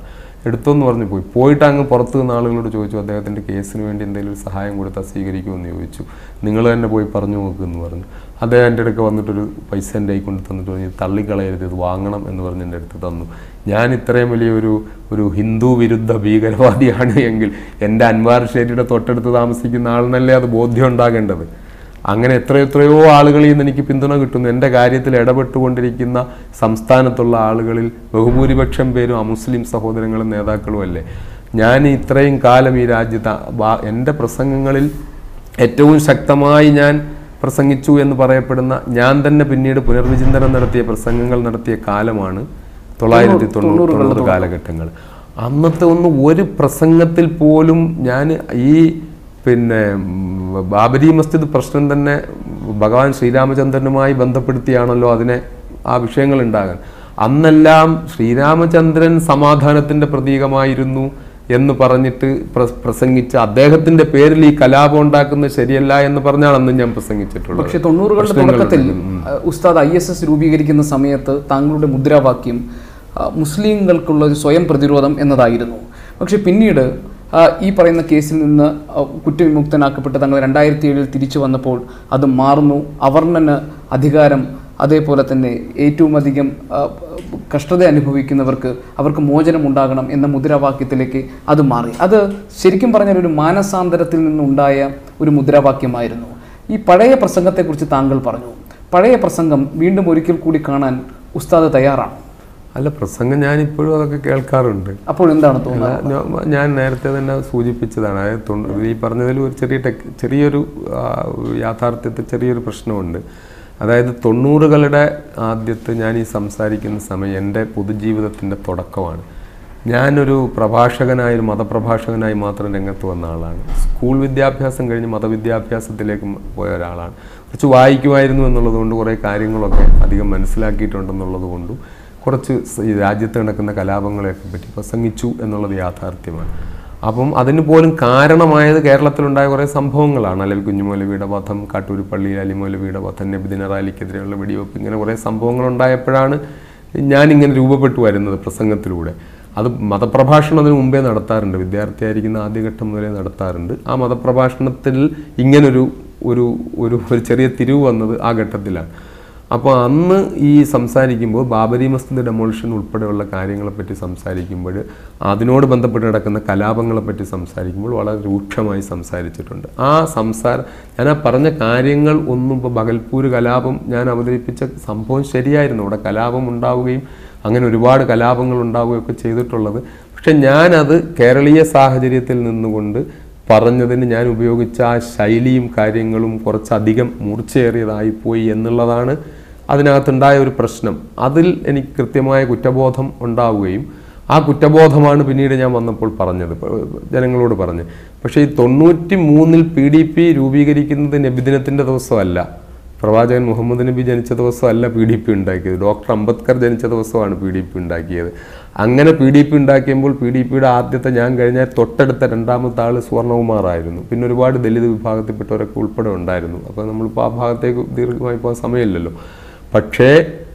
എടുത്തോന്ന് പറഞ്ഞു പോയി പോയിട്ട് അങ്ങ് പുറത്ത് നിന്ന് ആളുകളോട് ചോദിച്ചു അദ്ദേഹത്തിൻ്റെ കേസിന് വേണ്ടി എന്തെങ്കിലും ഒരു സഹായം കൊടുത്താൽ സ്വീകരിക്കുമെന്ന് ചോദിച്ചു നിങ്ങൾ തന്നെ പോയി പറഞ്ഞു നോക്കുമെന്ന് പറഞ്ഞു അദ്ദേഹം എൻ്റെ അടുക്ക് വന്നിട്ടൊരു പൈസ എൻ്റെ കൈ കൊണ്ട് തന്നിട്ട് പറഞ്ഞു "ഇത് തള്ളിക്കളയരുത് ഇത് വാങ്ങണം എന്ന് പറഞ്ഞ് എൻ്റെ അടുത്ത് തന്നു ഞാൻ ഇത്രയും വലിയൊരു ഒരു ഹിന്ദു വിരുദ്ധ ഭീകരവാദിയാണ് എങ്കിൽ എൻ്റെ അൻവാർ ഷേരിയുടെ തൊട്ടടുത്ത് താമസിക്കുന്ന ആളിനല്ലേ അത് ബോധ്യം ഉണ്ടാകേണ്ടത് അങ്ങനെ എത്ര എത്രയോ ആളുകളിൽ നിന്ന് എനിക്ക് പിന്തുണ കിട്ടുന്നു എൻ്റെ കാര്യത്തിൽ ഇടപെട്ടുകൊണ്ടിരിക്കുന്ന സംസ്ഥാനത്തുള്ള ആളുകളിൽ ബഹുഭൂരിപക്ഷം പേരും അമുസ്ലിം സഹോദരങ്ങളും നേതാക്കളും അല്ലേ ഞാൻ ഇത്രയും കാലം ഈ രാജ്യത്ത് ബാ- എൻ്റെ പ്രസംഗങ്ങളിൽ ഏറ്റവും ശക്തമായി ഞാൻ പ്രസംഗിച്ചു എന്ന് പറയപ്പെടുന്ന ഞാൻ തന്നെ പിന്നീട് പുനർവിചിന്തനം നടത്തിയ പ്രസംഗങ്ങൾ നടത്തിയ കാലമാണ് തൊള്ളായിരത്തി തൊണ്ണൂറ് തൊണ്ണൂറ് കാലഘട്ടങ്ങൾ അന്നത്തെ ഒന്ന് ഒരു പ്രസംഗത്തിൽ പോലും ഞാൻ ഈ പിന്നെ ഉം, ബാബരി മസ്ജിദ് പ്രശ്നം തന്നെ ഭഗവാൻ ശ്രീരാമചന്ദ്രനുമായി ബന്ധപ്പെടുത്തിയാണല്ലോ അതിനെ ആ വിഷയങ്ങൾ ഉണ്ടാകാൻ അന്നെല്ലാം ശ്രീരാമചന്ദ്രൻ സമാധാനത്തിന്റെ പ്രതീകമായിരുന്നു എന്ന് പറഞ്ഞിട്ട് പ്ര- പ്രസംഗിച്ച അദ്ദേഹത്തിന്റെ പേരിൽ ഈ കലാപം ഉണ്ടാക്കുന്നത് ശരിയല്ല എന്ന് പറഞ്ഞാണ് അന്ന് ഞാൻ പ്രസംഗിച്ചിട്ടുള്ളത് പക്ഷെ തൊണ്ണൂറുകളുടെ തുടക്കത്തിൽ അഹ് ഉസ്താദ് ഐ എസ് എസ് രൂപീകരിക്കുന്ന സമയത്ത് താങ്കളുടെ മുദ്രാവാക്യം അഹ് മുസ്ലിങ്ങൾക്കുള്ള ഒരു സ്വയം പ്രതിരോധം എന്നതായിരുന്നു പക്ഷെ പിന്നീട് അഹ് ഈ പറയുന്ന കേസിൽ നിന്ന് അഹ് കുറ്റവിമുക്തനാക്കപ്പെട്ട് തങ്ങൾ രണ്ടായിരത്തി ഏഴിൽ തിരിച്ചു വന്നപ്പോൾ അത് മാറുന്നു അവർണ്ണന് അധികാരം അതേപോലെ തന്നെ ഏറ്റവും അധികം അഹ് കഷ്ടത അനുഭവിക്കുന്നവർക്ക് അവർക്ക് മോചനം ഉണ്ടാകണം എന്ന മുദ്രാവാക്യത്തിലേക്ക് അത് മാറി അത് ശരിക്കും പറഞ്ഞാൽ ഒരു മാനസാന്തരത്തിൽ നിന്നുണ്ടായ ഒരു മുദ്രാവാക്യമായിരുന്നു ഈ പഴയ പ്രസംഗത്തെക്കുറിച്ച് താങ്കൾ പറഞ്ഞു പഴയ പ്രസംഗം വീണ്ടും ഒരിക്കൽ കൂടി കാണാൻ ഉസ്താദ് തയ്യാറാണ് അല്ല പ്രസംഗം ഞാൻ ഇപ്പോഴും അതൊക്കെ കേൾക്കാറുണ്ട് അപ്പോൾ എന്താണ് തോന്നുന്നത് അല്ല, ഞാൻ- ഞാൻ നേരത്തെ തന്നെ സൂചിപ്പിച്ചതാണ് അതായത് തൊണ്ണൂ- ഈ പറഞ്ഞതിൽ ഒരു ചെറിയ ടെക് ചെറിയൊരു ആ, യാഥാർത്ഥ്യത്തിൽ ചെറിയൊരു പ്രശ്നമുണ്ട് അതായത് തൊണ്ണൂറുകളുടെ ആദ്യത്തെ ഞാൻ ഈ സംസാരിക്കുന്ന സമയം എൻ്റെ പൊതുജീവിതത്തിൻ്റെ തുടക്കമാണ് ഞാനൊരു പ്രഭാഷകനായി ഒരു മതപ്രഭാഷകനായി മാത്രം രംഗത്ത് വന്ന ആളാണ് സ്കൂൾ വിദ്യാഭ്യാസം കഴിഞ്ഞ് മതവിദ്യാഭ്യാസത്തിലേക്ക് മ- പോയ ഒരാളാണ് കുറച്ച് വായിക്കുമായിരുന്നു എന്നുള്ളത് കൊണ്ട് കുറേ കാര്യങ്ങളൊക്കെ അധികം മനസ്സിലാക്കിയിട്ടുണ്ടെന്നുള്ളത് കൊണ്ടും കുറച്ച് സ- ഈ രാജ്യത്ത് നടക്കുന്ന കലാപങ്ങളെയൊക്കെ പറ്റി പ്രസംഗിച്ചു എന്നുള്ളത് യാഥാർത്ഥ്യമാണ് അപ്പം അതിന് പോലും കാരണമായത് കേരളത്തിലുണ്ടായ കുറേ സംഭവങ്ങളാണ് അലൽ കുഞ്ഞുമൗലവിയുടെ വധം കാട്ടൂർ പള്ളിയിൽ അലിമൗലവിയുടെ വധം നബിദിന റാലിക്കെതിരെയുള്ള വെടിവെപ്പ് ഇങ്ങനെ കുറേ സംഭവങ്ങൾ ഉണ്ടായപ്പോഴാണ് ഞാനിങ്ങനെ രൂപപ്പെട്ടു വരുന്നത് പ്രസംഗത്തിലൂടെ അത് മതപ്രഭാഷണം അതിന് മുമ്പേ നടത്താറുണ്ട് വിദ്യാർത്ഥിയായിരിക്കുന്ന ആദ്യഘട്ടം മുതലേ നടത്താറുണ്ട് ആ മതപ്രഭാഷണത്തിൽ ഇങ്ങനൊരു ഒരു ഒരു ഒരു ചെറിയ തിരിവ് വന്നത് ആ ഘട്ടത്തിലാണ് അപ്പോൾ അന്ന് ഈ സംസാരിക്കുമ്പോൾ ബാബരി മസ്ജിദ് ഡെമോളിഷൻ ഉൾപ്പെടെയുള്ള കാര്യങ്ങളെപ്പറ്റി സംസാരിക്കുമ്പോൾ അതിനോട് ബന്ധപ്പെട്ട് നടക്കുന്ന കലാപങ്ങളെപ്പറ്റി സംസാരിക്കുമ്പോൾ വളരെ രൂക്ഷമായി സംസാരിച്ചിട്ടുണ്ട് ആ സംസാരം ഞാൻ ആ പറഞ്ഞ കാര്യങ്ങൾ ഒന്നും ഇപ്പോൾ ബഗൽപൂർ കലാപം ഞാൻ അവതരിപ്പിച്ച സംഭവം ശരിയായിരുന്നു അവിടെ കലാപം ഉണ്ടാവുകയും അങ്ങനെ ഒരുപാട് കലാപങ്ങൾ ഉണ്ടാവുകയൊക്കെ ചെയ്തിട്ടുള്ളത് പക്ഷെ ഞാനത് കേരളീയ സാഹചര്യത്തിൽ നിന്നുകൊണ്ട് പറഞ്ഞതിന് ഞാൻ ഉപയോഗിച്ച ആ ശൈലിയും കാര്യങ്ങളും കുറച്ചധികം മൂർച്ചയേറിയതായിപ്പോയി എന്നുള്ളതാണ് അതിനകത്തുണ്ടായ ഒരു പ്രശ്നം അതിൽ എനിക്ക് കൃത്യമായ കുറ്റബോധം ഉണ്ടാവുകയും ആ കുറ്റബോധമാണ് പിന്നീട് ഞാൻ വന്നപ്പോൾ പറഞ്ഞത് പ- ജനങ്ങളോട് പറഞ്ഞ് പക്ഷേ ഈ തൊണ്ണൂറ്റി മൂന്നിൽ പി ഡി പി രൂപീകരിക്കുന്നത് നബിദിനത്തിൻ്റെ ദിവസമല്ല പ്രവാചകൻ മുഹമ്മദ് നബി ജനിച്ച ദിവസമല്ല പി ഡി പി ഉണ്ടാക്കിയത് ഡോക്ടർ അംബേദ്കർ ജനിച്ച ദിവസമാണ് പി ഡി പി ഉണ്ടാക്കിയത് അങ്ങനെ പി ഡി പി ഉണ്ടാക്കിയപ്പോൾ പി ഡി പിയുടെ ആദ്യത്തെ ഞാൻ കഴിഞ്ഞാൽ തൊട്ടടുത്ത രണ്ടാമത്തെ ആൾ സുവർണകുമാറായിരുന്നു പിന്നെ ഒരുപാട് ദലിത് വിഭാഗത്തിൽപ്പെട്ടവരൊക്കെ ഉൾപ്പെടെ ഉണ്ടായിരുന്നു അപ്പോൾ നമ്മളിപ്പോൾ ആ ഭാഗത്തേക്ക് ദീർഘമായി പോകാൻ സമയമില്ലല്ലോ പക്ഷേ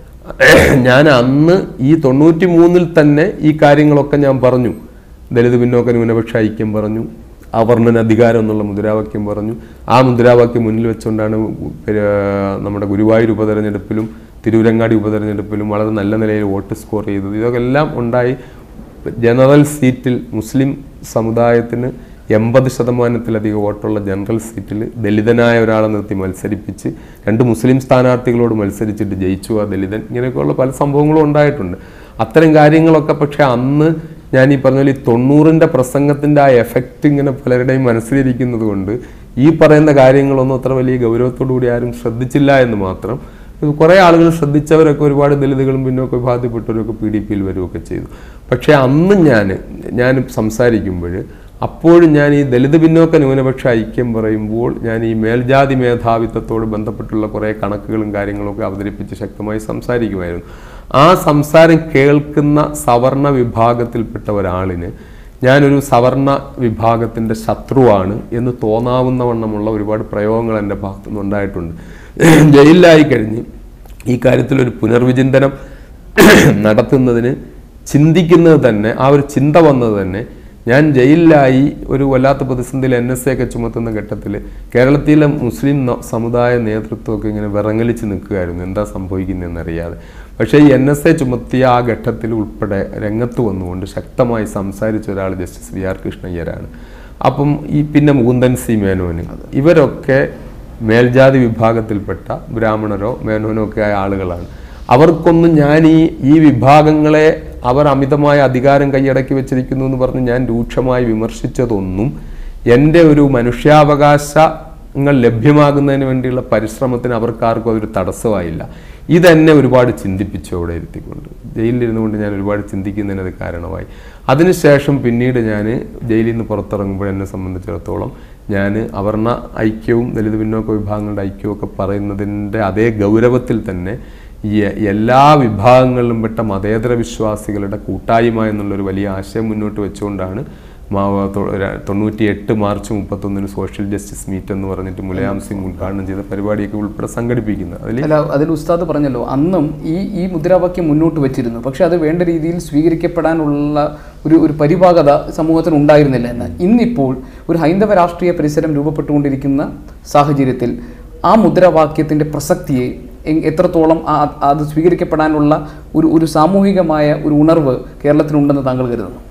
ഞാൻ അന്ന് ഈ തൊണ്ണൂറ്റി മൂന്നിൽ തന്നെ ഈ കാര്യങ്ങളൊക്കെ ഞാൻ പറഞ്ഞു ദലിത് പിന്നോക്ക ന്യൂനപക്ഷ ഐക്യം പറഞ്ഞു അവർണ്ണന അധികാരം എന്നുള്ള മുദ്രാവാക്യം പറഞ്ഞു ആ മുദ്രാവാക്യം മുന്നിൽ വെച്ചുകൊണ്ടാണ് പിന്നെ നമ്മുടെ ഗുരുവായൂർ ഉപതെരഞ്ഞെടുപ്പിലും തിരൂരങ്ങാടി ഉപതെരഞ്ഞെടുപ്പിലും വളരെ നല്ല നിലയിൽ വോട്ട് സ്കോർ ചെയ്തത് ഇതൊക്കെ എല്ലാം ഉണ്ടായി ജനറൽ സീറ്റിൽ മുസ്ലിം സമുദായത്തിന് എൺപത് ശതമാനത്തിലധികം വോട്ടുള്ള ജനറൽ സീറ്റിൽ ദലിതനായ ഒരാളെ നിർത്തി മത്സരിപ്പിച്ച് രണ്ട് മുസ്ലിം സ്ഥാനാർത്ഥികളോട് മത്സരിച്ചിട്ട് ജയിച്ചു ആ ദലിതൻ ഇങ്ങനെയൊക്കെയുള്ള പല സംഭവങ്ങളും ഉണ്ടായിട്ടുണ്ട് അത്തരം കാര്യങ്ങളൊക്കെ പക്ഷെ അന്ന് ഞാൻ ഈ പറഞ്ഞ പോലെ ഈ തൊണ്ണൂറിൻ്റെ പ്രസംഗത്തിൻ്റെ ആ എഫക്റ്റ് ഇങ്ങനെ പലരുടെയും മനസ്സിലിരിക്കുന്നത് കൊണ്ട് ഈ പറയുന്ന കാര്യങ്ങളൊന്നും അത്ര വലിയ ഗൗരവത്തോടു കൂടി ആരും ശ്രദ്ധിച്ചില്ല എന്ന് മാത്രം ഇത് കുറേ ആളുകൾ ശ്രദ്ധിച്ചവരൊക്കെ ഒരുപാട് ദലിതുകളും പിന്നോക്ക വിഭാഗത്തിൽപ്പെട്ടവരൊക്കെ പി ഡി പിയിൽ വരികയൊക്കെ ചെയ്തു പക്ഷേ അന്ന് ഞാൻ ഞാൻ സംസാരിക്കുമ്പോൾ അപ്പോഴും ഞാൻ ഈ ദലിത് പിന്നോക്ക ന്യൂനപക്ഷ ഐക്യം പറയുമ്പോൾ ഞാൻ ഈ മേൽജാതി മേധാവിത്വത്തോട് ബന്ധപ്പെട്ടുള്ള കുറേ കണക്കുകളും കാര്യങ്ങളൊക്കെ അവതരിപ്പിച്ച് ശക്തമായി സംസാരിക്കുമായിരുന്നു ആ സംസാരം കേൾക്കുന്ന സവർണ വിഭാഗത്തിൽപ്പെട്ട ഒരാളിന് ഞാനൊരു സവർണ വിഭാഗത്തിൻ്റെ ശത്രുവാണ് എന്ന് തോന്നാവുന്ന വണ്ണമുള്ള ഒരുപാട് പ്രയോഗങ്ങൾ എൻ്റെ ഭാഗത്തുനിന്ന് ഉണ്ടായിട്ടുണ്ട് ജയിലിലായി കഴിഞ്ഞ് ഈ കാര്യത്തിൽ ഒരു പുനർവിചിന്തനം നടത്തുന്നതിന് ചിന്തിക്കുന്നത് തന്നെ ആ ഒരു ചിന്ത വന്നത് തന്നെ ഞാൻ ജയിലിലായി ഒരു വല്ലാത്ത പ്രതിസന്ധിയിൽ എൻ എസ് എ ഒക്കെ ചുമത്തുന്ന ഘട്ടത്തിൽ കേരളത്തിലെ മുസ്ലിം ന- സമുദായ നേതൃത്വമൊക്കെ ഇങ്ങനെ വിറങ്ങലിച്ച് നിൽക്കുകയായിരുന്നു എന്താ സംഭവിക്കുന്നതെന്ന് അറിയാതെ പക്ഷേ ഈ എൻ എസ് എ ചുമത്തിയ ആ ഘട്ടത്തിൽ ഉൾപ്പെടെ രംഗത്ത് വന്നുകൊണ്ട് ശക്തമായി സംസാരിച്ച ഒരാൾ ജസ്റ്റിസ് വി ആർ കൃഷ്ണയ്യരാണ് അപ്പം ഈ പിന്നെ മുകുന്ദൻ സി മേനോന് ഇവരൊക്കെ മേൽജാതി വിഭാഗത്തിൽപ്പെട്ട ബ്രാഹ്മണരോ മേനോനോ ഒക്കെ ആയ ആളുകളാണ് അവർക്കൊന്നും ഞാൻ ഈ ഈ വിഭാഗങ്ങളെ അവർ അമിതമായ അധികാരം കൈയടക്കി വെച്ചിരിക്കുന്നു എന്ന് പറഞ്ഞ് ഞാൻ രൂക്ഷമായി വിമർശിച്ചതൊന്നും എൻ്റെ ഒരു മനുഷ്യാവകാശങ്ങൾ ലഭ്യമാകുന്നതിന് വേണ്ടിയുള്ള പരിശ്രമത്തിന് അവർക്കാർക്കും അതൊരു തടസ്സമായില്ല ഇതെന്നെ ഒരുപാട് ചിന്തിപ്പിച്ചു അവിടെ ഇരുത്തിക്കൊണ്ട് ജയിലിലിരുന്നുകൊണ്ട് ഞാൻ ഒരുപാട് ചിന്തിക്കുന്നതിന് അത് കാരണമായി അതിനുശേഷം പിന്നീട് ഞാൻ ജയിലിൽ നിന്ന് പുറത്തിറങ്ങുമ്പോൾ എന്നെ സംബന്ധിച്ചിടത്തോളം ഞാൻ അവർണ ഐക്യവും ദലിത് പിന്നോക്ക വിഭാഗങ്ങളുടെ ഐക്യവും ഒക്കെ പറയുന്നതിൻ്റെ അതേ ഗൗരവത്തിൽ തന്നെ ഈ എല്ലാ വിഭാഗങ്ങളിലും പെട്ട മതേതര വിശ്വാസികളുടെ കൂട്ടായ്മ എന്നുള്ളൊരു വലിയ ആശയം മുന്നോട്ട് വെച്ചുകൊണ്ടാണ് മാവ തൊ- ര- തൊണ്ണൂറ്റി എട്ട് മാർച്ച് മുപ്പത്തൊന്നിന് സോഷ്യൽ ജസ്റ്റിസ് മീറ്റ് എന്ന് പറഞ്ഞിട്ട് മുലയാം സിംഗ് ഉദ്ഘാടനം ചെയ്ത പരിപാടിയൊക്കെ ഉൾപ്പെടെ സംഘടിപ്പിക്കുന്നത് അതിൽ അല്ല അതിൽ ഉസ്താദ് പറഞ്ഞല്ലോ അന്നും ഈ ഈ മുദ്രാവാക്യം മുന്നോട്ട് വെച്ചിരുന്നു പക്ഷെ അത് വേണ്ട രീതിയിൽ സ്വീകരിക്കപ്പെടാനുള്ള ഒരു ഒരു പരിപാകത സമൂഹത്തിന് ഉണ്ടായിരുന്നില്ല എന്ന് ഇന്നിപ്പോൾ ഒരു ഹൈന്ദവ രാഷ്ട്രീയ പരിസരം രൂപപ്പെട്ടുകൊണ്ടിരിക്കുന്ന സാഹചര്യത്തിൽ ആ മുദ്രാവാക്യത്തിന്റെ പ്രസക്തിയെ എങ്- എത്രത്തോളം ആ- അത് സ്വീകരിക്കപ്പെടാനുള്ള ഒരു ഒരു സാമൂഹികമായ ഒരു ഉണർവ് കേരളത്തിനുണ്ടെന്ന് താങ്കൾ കരുതുന്നു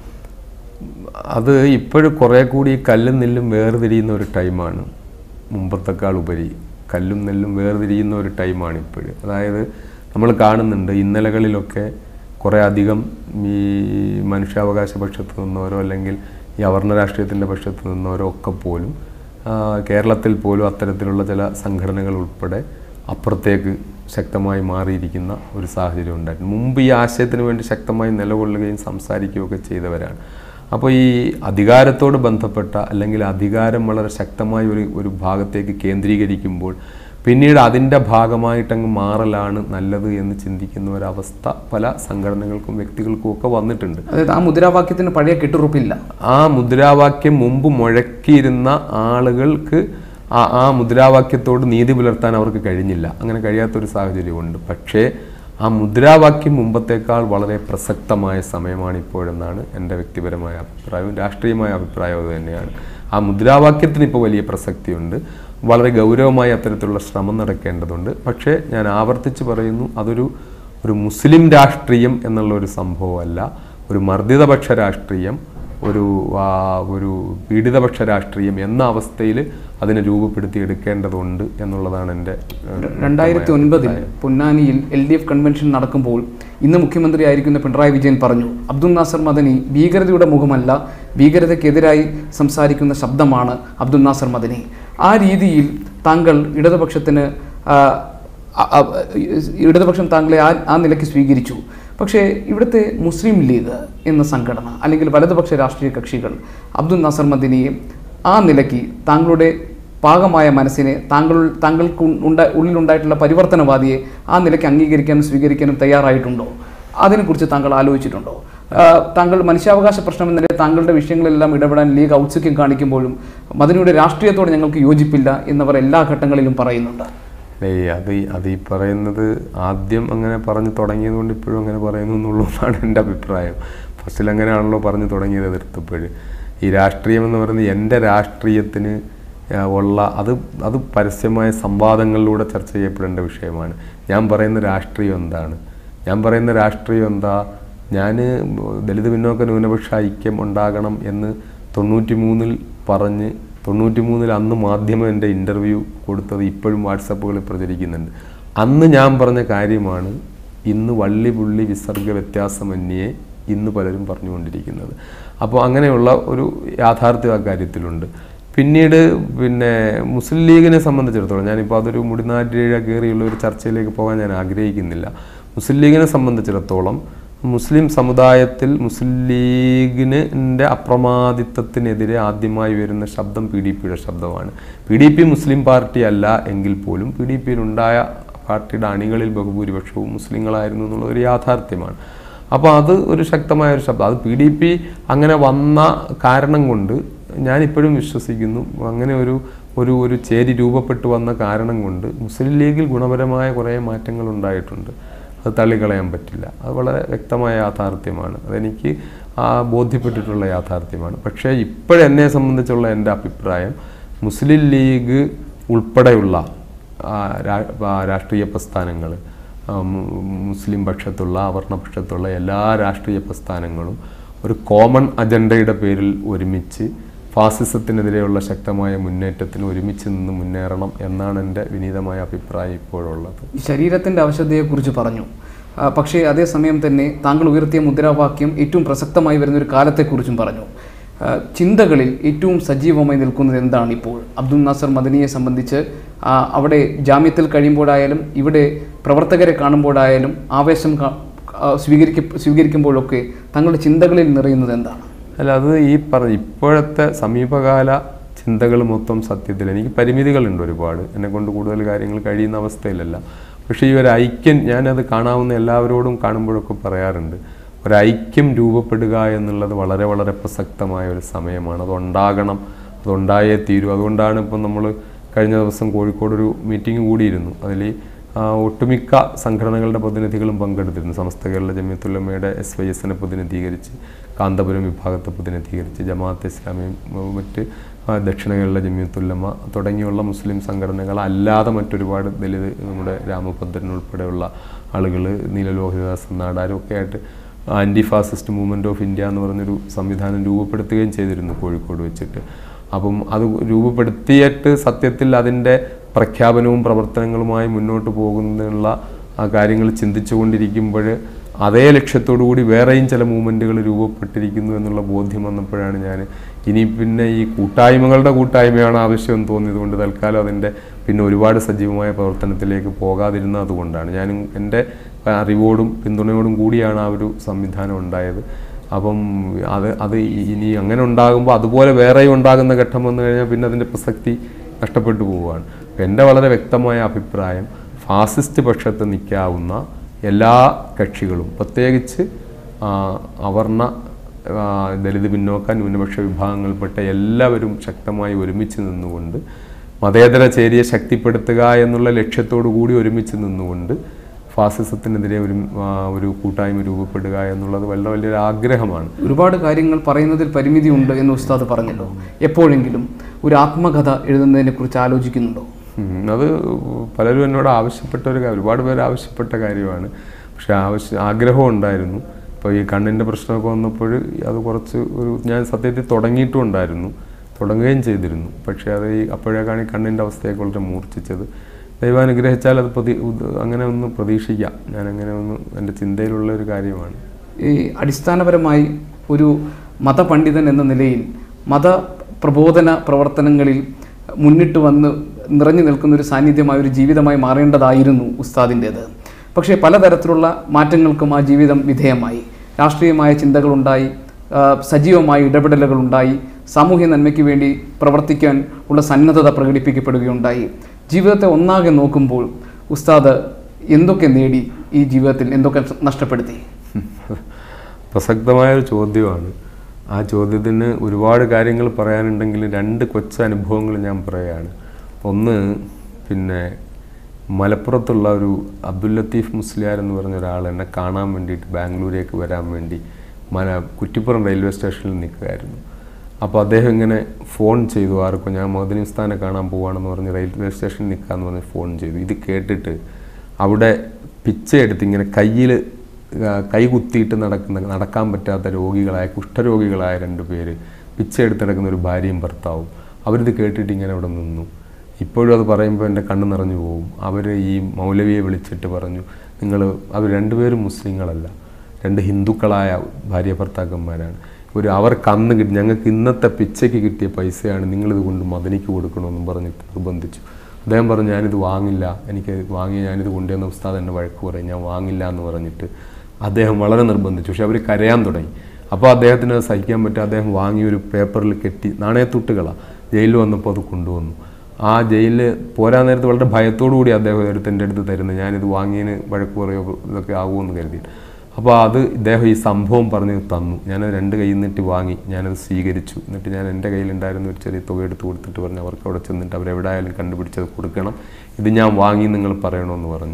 അത് ഇപ്പോഴും കുറേ കൂടി ഈ കല്ലും നെല്ലും വേർതിരിയുന്ന ഒരു ടൈമാണ് മുമ്പത്തെക്കാൾ ഉപരി കല്ലും നെല്ലും വേർതിരിയുന്ന ഒരു ടൈമാണ് ഇപ്പോഴും അതായത് നമ്മൾ കാണുന്നുണ്ട് ഇന്നലകളിലൊക്കെ കുറേ അധികം ഈ മനുഷ്യാവകാശ പക്ഷത്ത് നിന്നവരോ അല്ലെങ്കിൽ ഈ അവർണ രാഷ്ട്രീയത്തിൻ്റെ പക്ഷത്ത് നിന്നവരോ ഒക്കെ പോലും ആ, കേരളത്തിൽ പോലും അത്തരത്തിലുള്ള ചില സംഘടനകൾ ഉൾപ്പെടെ അപ്പുറത്തേക്ക് ശക്തമായി മാറിയിരിക്കുന്ന ഒരു സാഹചര്യം ഉണ്ടായിട്ടുണ്ട് മുമ്പ് ഈ ആശയത്തിന് വേണ്ടി ശക്തമായി നിലകൊള്ളുകയും സംസാരിക്കുകയൊക്കെ ചെയ്തവരാണ് അപ്പോൾ ഈ അധികാരത്തോട് ബന്ധപ്പെട്ട അല്ലെങ്കിൽ അധികാരം വളരെ ശക്തമായ ഒരു ഒരു ഭാഗത്തേക്ക് കേന്ദ്രീകരിക്കുമ്പോൾ പിന്നീട് അതിൻ്റെ ഭാഗമായിട്ടങ്ങ് മാറലാണ് നല്ലത് എന്ന് ചിന്തിക്കുന്ന ഒരവസ്ഥ പല സംഘടനകൾക്കും വ്യക്തികൾക്കും ഒക്കെ വന്നിട്ടുണ്ട് അതായത് ആ മുദ്രാവാക്യത്തിന് പഴയ കെട്ടുറപ്പില്ല ആ മുദ്രാവാക്യം മുമ്പ് മുഴക്കിയിരുന്ന ആളുകൾക്ക് ആ ആ മുദ്രാവാക്യത്തോട് നീതി പുലർത്താൻ അവർക്ക് കഴിഞ്ഞില്ല അങ്ങനെ കഴിയാത്തൊരു സാഹചര്യമുണ്ട് പക്ഷേ ആ മുദ്രാവാക്യം മുമ്പത്തേക്കാൾ വളരെ പ്രസക്തമായ സമയമാണ് ഇപ്പോഴെന്നാണ് എൻ്റെ വ്യക്തിപരമായ അഭിപ്രായവും രാഷ്ട്രീയമായ അഭിപ്രായവും അത് തന്നെയാണ് ആ മുദ്രാവാക്യത്തിന് ഇപ്പോൾ വലിയ പ്രസക്തിയുണ്ട് വളരെ ഗൗരവമായി അത്തരത്തിലുള്ള ശ്രമം നടക്കേണ്ടതുണ്ട് പക്ഷേ ഞാൻ ആവർത്തിച്ച് പറയുന്നു അതൊരു ഒരു മുസ്ലിം രാഷ്ട്രീയം എന്നുള്ള ഒരു സംഭവമല്ല ഒരു മർദ്ദിതപക്ഷ രാഷ്ട്രീയം ഒരു ആ, ഒരു പീഡിതപക്ഷ രാഷ്ട്രീയം എന്ന അവസ്ഥയിൽ അതിനെ രൂപപ്പെടുത്തി എടുക്കേണ്ടതുണ്ട് എന്നുള്ളതാണ് എൻ്റെ ഏഹ്, രണ്ടായിരത്തി ഒൻപതിൽ പൊന്നാനിയിൽ എൽ ഡി എഫ് കൺവെൻഷൻ നടക്കുമ്പോൾ ഇന്ന് മുഖ്യമന്ത്രിയായിരിക്കുന്ന പിണറായി വിജയൻ പറഞ്ഞു അബ്ദുൽ നാസർ മദനി ഭീകരതയുടെ മുഖമല്ല ഭീകരതയ്ക്കെതിരായി സംസാരിക്കുന്ന ശബ്ദമാണ് അബ്ദുൽ നാസർ മദനി ആ രീതിയിൽ താങ്കൾ ഇടതുപക്ഷത്തിന് ആ, അ- അ- ഇടതുപക്ഷം താങ്കളെ ആ ആ നിലയ്ക്ക് സ്വീകരിച്ചു പക്ഷേ ഇവിടുത്തെ മുസ്ലിം ലീഗ് എന്ന സംഘടന അല്ലെങ്കിൽ വലതുപക്ഷ രാഷ്ട്രീയ കക്ഷികൾ അബ്ദുൽ നാസർ മദിനിയെ ആ നിലയ്ക്ക് താങ്കളുടെ പാകമായ മനസ്സിനെ താങ്കൾ താങ്കൾക്ക് ഉണ്ട ഉള്ളിലുണ്ടായിട്ടുള്ള പരിവർത്തനവാദിയെ ആ നിലയ്ക്ക് അംഗീകരിക്കാനും സ്വീകരിക്കാനും തയ്യാറായിട്ടുണ്ടോ അതിനെക്കുറിച്ച് താങ്കൾ ആലോചിച്ചിട്ടുണ്ടോ ആ, താങ്കൾ മനുഷ്യാവകാശ പ്രശ്നം എന്ന നിലയിൽ താങ്കളുടെ വിഷയങ്ങളെല്ലാം ഇടപെടാൻ ലീഗ് ഔത്സുക്യം കാണിക്കുമ്പോഴും മദനിയുടെ രാഷ്ട്രീയത്തോട് ഞങ്ങൾക്ക് യോജിപ്പില്ല എന്നവർ എല്ലാ ഘട്ടങ്ങളിലും പറയുന്നുണ്ട് ഏയ് അത് ഈ- അത് ഈ പറയുന്നത് ആദ്യം അങ്ങനെ പറഞ്ഞു തുടങ്ങിയത് കൊണ്ട് ഇപ്പോഴും അങ്ങനെ പറയുന്നു എന്നുള്ളതാണ് എൻ്റെ അഭിപ്രായം ഫസ്റ്റിൽ അങ്ങനെയാണല്ലോ പറഞ്ഞു തുടങ്ങിയത് എതിർത്തപ്പോഴ് ഈ രാഷ്ട്രീയം എന്ന് പറയുന്നത് എൻ്റെ രാഷ്ട്രീയത്തിന് ആ, ഉള്ള അത് അത് പരസ്യമായ സംവാദങ്ങളിലൂടെ ചർച്ച ചെയ്യപ്പെടേണ്ട വിഷയമാണ് ഞാൻ പറയുന്ന രാഷ്ട്രീയം എന്താണ് ഞാൻ പറയുന്ന രാഷ്ട്രീയം എന്താ ഞാൻ ദളിത് പിന്നോക്ക ന്യൂനപക്ഷ ഐക്യം ഉണ്ടാകണം എന്ന് തൊണ്ണൂറ്റി മൂന്നിൽ പറഞ്ഞ് തൊണ്ണൂറ്റി മൂന്നിൽ അന്ന് മാധ്യമം എൻ്റെ ഇൻ്റർവ്യൂ കൊടുത്തത് ഇപ്പോഴും വാട്സപ്പുകളിൽ പ്രചരിക്കുന്നുണ്ട് അന്ന് ഞാൻ പറഞ്ഞ കാര്യമാണ് ഇന്ന് വള്ളി പുള്ളി വിസർഗ വ്യത്യാസമന്യേ ഇന്ന് പലരും പറഞ്ഞുകൊണ്ടിരിക്കുന്നത് അപ്പോൾ അങ്ങനെയുള്ള ഒരു യാഥാർത്ഥ്യം ആ കാര്യത്തിലുണ്ട് പിന്നീട് പിന്നെ മുസ്ലിം ലീഗിനെ സംബന്ധിച്ചിടത്തോളം ഞാനിപ്പോൾ അതൊരു മുടിനാറ്റിഴ കയറിയുള്ള ഒരു ചർച്ചയിലേക്ക് പോകാൻ ഞാൻ ആഗ്രഹിക്കുന്നില്ല മുസ്ലിം ലീഗിനെ സംബന്ധിച്ചിടത്തോളം മുസ്ലിം സമുദായത്തിൽ മുസ്ലിം ലീഗിന് ൻ്റെ അപ്രമാദിത്വത്തിനെതിരെ ആദ്യമായി വരുന്ന ശബ്ദം പി ഡി പിയുടെ ശബ്ദമാണ് പി ഡി പി മുസ്ലിം പാർട്ടി അല്ല എങ്കിൽ പോലും പി ഡി പിയിലുണ്ടായ പാർട്ടിയുടെ അണികളിൽ ബഹുഭൂരിപക്ഷവും മുസ്ലിങ്ങളായിരുന്നു എന്നുള്ള ഒരു യാഥാർത്ഥ്യമാണ് അപ്പോൾ അത് ഒരു ശക്തമായ ഒരു ശബ്ദം അത് പി ഡി പി അങ്ങനെ വന്ന കാരണം കൊണ്ട് ഞാനിപ്പോഴും വിശ്വസിക്കുന്നു അങ്ങനെ ഒരു ഒരു ഒരു ചേരി രൂപപ്പെട്ടു വന്ന കാരണം കൊണ്ട് മുസ്ലിം ലീഗിൽ ഗുണപരമായ കുറേ മാറ്റങ്ങൾ ഉണ്ടായിട്ടുണ്ട് അത് തള്ളിക്കളയാൻ പറ്റില്ല അത് വളരെ വ്യക്തമായ യാഥാർത്ഥ്യമാണ് അതെനിക്ക് ആ ബോധ്യപ്പെട്ടിട്ടുള്ള യാഥാർത്ഥ്യമാണ് പക്ഷേ ഇപ്പോഴെന്നെ സംബന്ധിച്ചുള്ള എൻ്റെ അഭിപ്രായം മുസ്ലിം ലീഗ് ഉൾപ്പെടെയുള്ള ആ, രാ- ആ, രാഷ്ട്രീയ പ്രസ്ഥാനങ്ങൾ മുസ്ലിം പക്ഷത്തുള്ള അവർണപക്ഷത്തുള്ള എല്ലാ രാഷ്ട്രീയ പ്രസ്ഥാനങ്ങളും ഒരു കോമൺ അജണ്ടയുടെ പേരിൽ ഒരുമിച്ച് ഫാസിസത്തിനെതിരെയുള്ള ശക്തമായ മുന്നേറ്റത്തിന് ഒരുമിച്ച് നിന്ന് മുന്നേറണം എന്നാണ് എൻ്റെ വിനീതമായ അഭിപ്രായം ഇപ്പോഴുള്ളത് ഈ ശരീരത്തിൻ്റെ അവശതയെക്കുറിച്ച് പറഞ്ഞു ആ, പക്ഷേ അതേസമയം തന്നെ താങ്കൾ ഉയർത്തിയ മുദ്രാവാക്യം ഏറ്റവും പ്രസക്തമായി വരുന്ന ഒരു കാലത്തെക്കുറിച്ചും പറഞ്ഞു ആ, ചിന്തകളിൽ ഏറ്റവും സജീവമായി നിൽക്കുന്നത് എന്താണ് ഇപ്പോൾ അബ്ദുൽ നാസർ മദനിയെ സംബന്ധിച്ച് ആ, അവിടെ ജാമ്യത്തിൽ കഴിയുമ്പോഴായാലും ഇവിടെ പ്രവർത്തകരെ കാണുമ്പോഴായാലും ആവേശം കാ- ആ, സ്വീകരിക്ക സ്വീകരിക്കുമ്പോഴൊക്കെ തങ്ങളുടെ ചിന്തകളിൽ നിറയുന്നത് എന്താണ് അല്ല അത് ഈ പറ ഇപ്പോഴത്തെ സമീപകാല ചിന്തകൾ മൊത്തം സത്യത്തിൽ എനിക്ക് പരിമിതികളുണ്ട് ഒരുപാട് എന്നെ കൊണ്ട് കൂടുതൽ കാര്യങ്ങൾ കഴിയുന്ന അവസ്ഥയിലല്ല പക്ഷേ ഈ ഒരു ഐക്യം ഞാനത് കാണാവുന്ന എല്ലാവരോടും കാണുമ്പോഴൊക്കെ പറയാറുണ്ട് ഒരു ഐക്യം രൂപപ്പെടുക എന്നുള്ളത് വളരെ വളരെ പ്രസക്തമായ ഒരു സമയമാണ് അത് ഉണ്ടാകണം അതുണ്ടായേ തീരൂ അതുകൊണ്ടാണ് ഇപ്പം നമ്മൾ കഴിഞ്ഞ ദിവസം കോഴിക്കോട് ഒരു മീറ്റിംഗ് കൂടിയിരുന്നു അതിൽ ആ, ഒട്ടുമിക്ക സംഘടനകളുടെ പ്രതിനിധികളും പങ്കെടുത്തിരുന്നു സമസ്ത കേരള ജമിയത്തുല്ലമ്മയുടെ എസ് വൈ എസിനെ പ്രതിനിധീകരിച്ച് കാന്തപുരം വിഭാഗത്തെ പ്രതിനിധീകരിച്ച് ജമാഅത്ത് ഇസ്ലാമി ഉം, മറ്റ് ആ, ദക്ഷിണ കേരള ജമിയത്തുല്ലമ്മ തുടങ്ങിയുള്ള മുസ്ലിം സംഘടനകൾ അല്ലാതെ മറ്റൊരുപാട് ദലിത് നമ്മുടെ രാമഭദ്രൻ ഉൾപ്പെടെയുള്ള ആളുകൾ നീലലോഹിതദാസ് നാടാരും ഒക്കെ ആയിട്ട് anti fascist movement of India എന്ന് പറഞ്ഞൊരു സംവിധാനം രൂപപ്പെടുത്തുകയും ചെയ്തിരുന്നു കോഴിക്കോട് വെച്ചിട്ട് അപ്പം അത് രൂപപ്പെടുത്തിയിട്ട് സത്യത്തിൽ അതിൻ്റെ പ്രഖ്യാപനവും പ്രവർത്തനങ്ങളുമായി മുന്നോട്ട് പോകുന്നതിനുള്ള ആ കാര്യങ്ങൾ ചിന്തിച്ചുകൊണ്ടിരിക്കുമ്പോൾ അതേ ലക്ഷ്യത്തോടു കൂടി വേറെയും ചില മൂവ്മെൻറ്റുകൾ രൂപപ്പെട്ടിരിക്കുന്നു എന്നുള്ള ബോധ്യം വന്നപ്പോഴാണ് ഞാൻ ഇനി പിന്നെ ഈ കൂട്ടായ്മകളുടെ കൂട്ടായ്മയാണ് ആവശ്യം തോന്നിയത് കൊണ്ട് തൽക്കാലം അതിൻ്റെ പിന്നെ ഒരുപാട് സജീവമായ പ്രവർത്തനത്തിലേക്ക് പോകാതിരുന്നത് അതുകൊണ്ടാണ് ഞാനും എൻ്റെ അറിവോടും പിന്തുണയോടും കൂടിയാണ് ആ ഒരു സംവിധാനം ഉണ്ടായത് അപ്പം അത് അത് ഇനി അങ്ങനെ ഉണ്ടാകുമ്പോൾ അതുപോലെ വേറെയും ഉണ്ടാകുന്ന ഘട്ടം വന്നു കഴിഞ്ഞാൽ പിന്നെ അതിൻ്റെ പ്രസക്തി നഷ്ടപ്പെട്ടു പോവുകയാണ് അപ്പം എൻ്റെ വളരെ വ്യക്തമായ അഭിപ്രായം ഫാസിസ്റ്റ് പക്ഷത്ത് നിൽക്കാവുന്ന എല്ലാ കക്ഷികളും പ്രത്യേകിച്ച് ആ, അവർണ ആ, ദലിത് പിന്നോക്ക ന്യൂനപക്ഷ വിഭാഗങ്ങളിൽപ്പെട്ട എല്ലാവരും ശക്തമായി ഒരുമിച്ച് നിന്നുകൊണ്ട് മതേതര ചേരിയെ ശക്തിപ്പെടുത്തുക എന്നുള്ള ലക്ഷ്യത്തോടു കൂടി ഒരുമിച്ച് നിന്നുകൊണ്ട് ഫാസിസത്തിനെതിരെ ഒരു ആ, ഒരു കൂട്ടായ്മ രൂപപ്പെടുക എന്നുള്ളത് വളരെ വലിയൊരു ആഗ്രഹമാണ് ഒരുപാട് കാര്യങ്ങൾ പറയുന്നതിൽ പരിമിതിയുണ്ട് എന്ന് ഉസ്താദ് പറഞ്ഞല്ലോ എപ്പോഴെങ്കിലും ഒരു ആത്മകഥ എഴുതുന്നതിനെ കുറിച്ച് ആലോചിക്കുന്നുണ്ടോ ഉം, അത് പലരും എന്നോട് ആവശ്യപ്പെട്ട ഒരു കാര്യം ഒരുപാട് പേര് ആവശ്യപ്പെട്ട കാര്യമാണ് പക്ഷെ ആവശ്യ ആഗ്രഹം ഉണ്ടായിരുന്നു ഇപ്പോൾ ഈ കണ്ണിൻ്റെ പ്രശ്നമൊക്കെ വന്നപ്പോൾ അത് കുറച്ച് ഒരു ഞാൻ സത്യത്തിൽ തുടങ്ങിയിട്ടും ഉണ്ടായിരുന്നു തുടങ്ങുകയും ചെയ്തിരുന്നു പക്ഷേ അത് ഈ അപ്പോഴേക്കാണ് ഈ കണ്ണിൻ്റെ അവസ്ഥയൊക്കെ വളരെ മൂർച്ഛിച്ചത് ദൈവം അനുഗ്രഹിച്ചാൽ അത് പ്രതി ഉദ്- അങ്ങനെ ഒന്ന് പ്രതീക്ഷിക്കാം ഞാൻ അങ്ങനെ ഒന്ന് എൻ്റെ ചിന്തയിലുള്ള ഒരു കാര്യമാണ് ഈ അടിസ്ഥാനപരമായി ഒരു മതപണ്ഡിതൻ എന്ന നിലയിൽ മത പ്രബോധന പ്രവർത്തനങ്ങളിൽ മുന്നിട്ട് വന്ന് നിറഞ്ഞു നിൽക്കുന്ന ഒരു സാന്നിധ്യമായ ഒരു ജീവിതമായി മാറേണ്ടതായിരുന്നു ഉസ്താദിൻ്റേത് പക്ഷേ പലതരത്തിലുള്ള മാറ്റങ്ങൾക്കും ആ ജീവിതം വിധേയമായി രാഷ്ട്രീയമായ ചിന്തകളുണ്ടായി ആ, സജീവമായ ഇടപെടലുകളുണ്ടായി സാമൂഹ്യ നന്മയ്ക്ക് വേണ്ടി പ്രവർത്തിക്കാൻ ഉള്ള സന്നദ്ധത പ്രകടിപ്പിക്കപ്പെടുകയുണ്ടായി ജീവിതത്തെ ഒന്നാകെ നോക്കുമ്പോൾ ഉസ്താദ് എന്തൊക്കെ നേടി ഈ ജീവിതത്തിൽ എന്തൊക്കെ നഷ്ടപ്പെടുത്തി പ്രസക്തമായ ഒരു ചോദ്യമാണ് ആ ചോദ്യത്തിന് ഒരുപാട് കാര്യങ്ങൾ പറയാനുണ്ടെങ്കിൽ രണ്ട് കൊച്ചു അനുഭവങ്ങൾ ഞാൻ പറയുകയാണ് ഒന്ന് പിന്നെ മലപ്പുറത്തുള്ള ഒരു അബ്ദുൽ ലത്തീഫ് മുസ്ലിയാർ എന്ന് പറഞ്ഞ ഒരാൾ എന്നെ കാണാൻ വേണ്ടിയിട്ട് ബാംഗ്ലൂരേക്ക് വരാൻ വേണ്ടി മല കുറ്റിപ്പുറം റെയിൽവേ സ്റ്റേഷനിൽ നിൽക്കുകയായിരുന്നു അപ്പോൾ അദ്ദേഹം ഇങ്ങനെ ഫോൺ ചെയ്തു ആർക്കും ഞാൻ മോദിനി ഉസ്താനെ കാണാൻ പോവാണെന്ന് പറഞ്ഞ് റെയിൽവേ സ്റ്റേഷനിൽ നിൽക്കാമെന്ന് പറഞ്ഞ് ഫോൺ ചെയ്തു ഇത് കേട്ടിട്ട് അവിടെ പിച്ചയെടുത്ത് ഇങ്ങനെ കയ്യിൽ കൈ കുത്തിയിട്ട് നടക്കുന്ന നടക്കാൻ പറ്റാത്ത രോഗികളായ കുഷ്ഠരോഗികളായ രണ്ട് പേര് പിച്ചയെടുത്ത് നടക്കുന്ന ഒരു ഭാര്യയും ഭർത്താവും അവരിത് കേട്ടിട്ട് ഇങ്ങനെ അവിടെ നിന്നു ഇപ്പോഴും അത് പറയുമ്പോൾ എൻ്റെ കണ്ണ് നിറഞ്ഞു പോകും അവർ ഈ മൗലവിയെ വിളിച്ചിട്ട് പറഞ്ഞു നിങ്ങൾ അവർ രണ്ടുപേരും മുസ്ലിങ്ങളല്ല രണ്ട് ഹിന്ദുക്കളായ ഭാര്യ ഭർത്താക്കന്മാരാണ് ഒരു അവർക്ക് അന്ന് കിട്ടി ഞങ്ങൾക്ക് ഇന്നത്തെ പിച്ചയ്ക്ക് കിട്ടിയ പൈസയാണ് നിങ്ങളിത് കൊണ്ട് മദനിക്ക് കൊടുക്കണമെന്നും പറഞ്ഞിട്ട് നിർബന്ധിച്ചു അദ്ദേഹം പറഞ്ഞു ഞാനിത് വാങ്ങില്ല എനിക്ക് വാങ്ങി ഞാനിത് കൊണ്ടുവന്ന ഉസ്താദ് എന്നെ വഴക്ക് പറയും ഞാൻ വാങ്ങില്ല എന്ന് പറഞ്ഞിട്ട് അദ്ദേഹം വളരെ നിർബന്ധിച്ചു പക്ഷെ അവർ കരയാൻ തുടങ്ങി അപ്പോൾ അദ്ദേഹത്തിന് അത് സഹിക്കാൻ പറ്റുക അദ്ദേഹം വാങ്ങി ഒരു പേപ്പറിൽ കെട്ടി നാണയത്തുട്ടുകളാണ് ജയിലിൽ വന്നപ്പോൾ അത് കൊണ്ടുവന്നു ആ ജയിലിൽ പോരാൻ നേരത്ത് വളരെ ഭയത്തോടു കൂടി അദ്ദേഹം എടുത്ത് എൻ്റെ അടുത്ത് തരുന്നത് ഞാനിത് വാങ്ങിയതിന് വഴക്ക് പറയോ ഇതൊക്കെ ആകുമെന്ന് കരുതി അപ്പോൾ അത് ഇദ്ദേഹം ഈ സംഭവം പറഞ്ഞ് തന്നു ഞാനത് രണ്ട് കയ്യിൽ നിന്നിട്ട് വാങ്ങി ഞാനത് സ്വീകരിച്ചു എന്നിട്ട് ഞാൻ എൻ്റെ കയ്യിലുണ്ടായിരുന്ന ഒരു ചെറിയ തുക എടുത്ത് കൊടുത്തിട്ട് പറഞ്ഞു അവർക്ക് അവിടെ ചെന്നിട്ട് അവരെവിടെയായാലും കണ്ടുപിടിച്ചത് കൊടുക്കണം ഇത് ഞാൻ വാങ്ങി നിങ്ങൾ പറയണമെന്ന് പറഞ്ഞു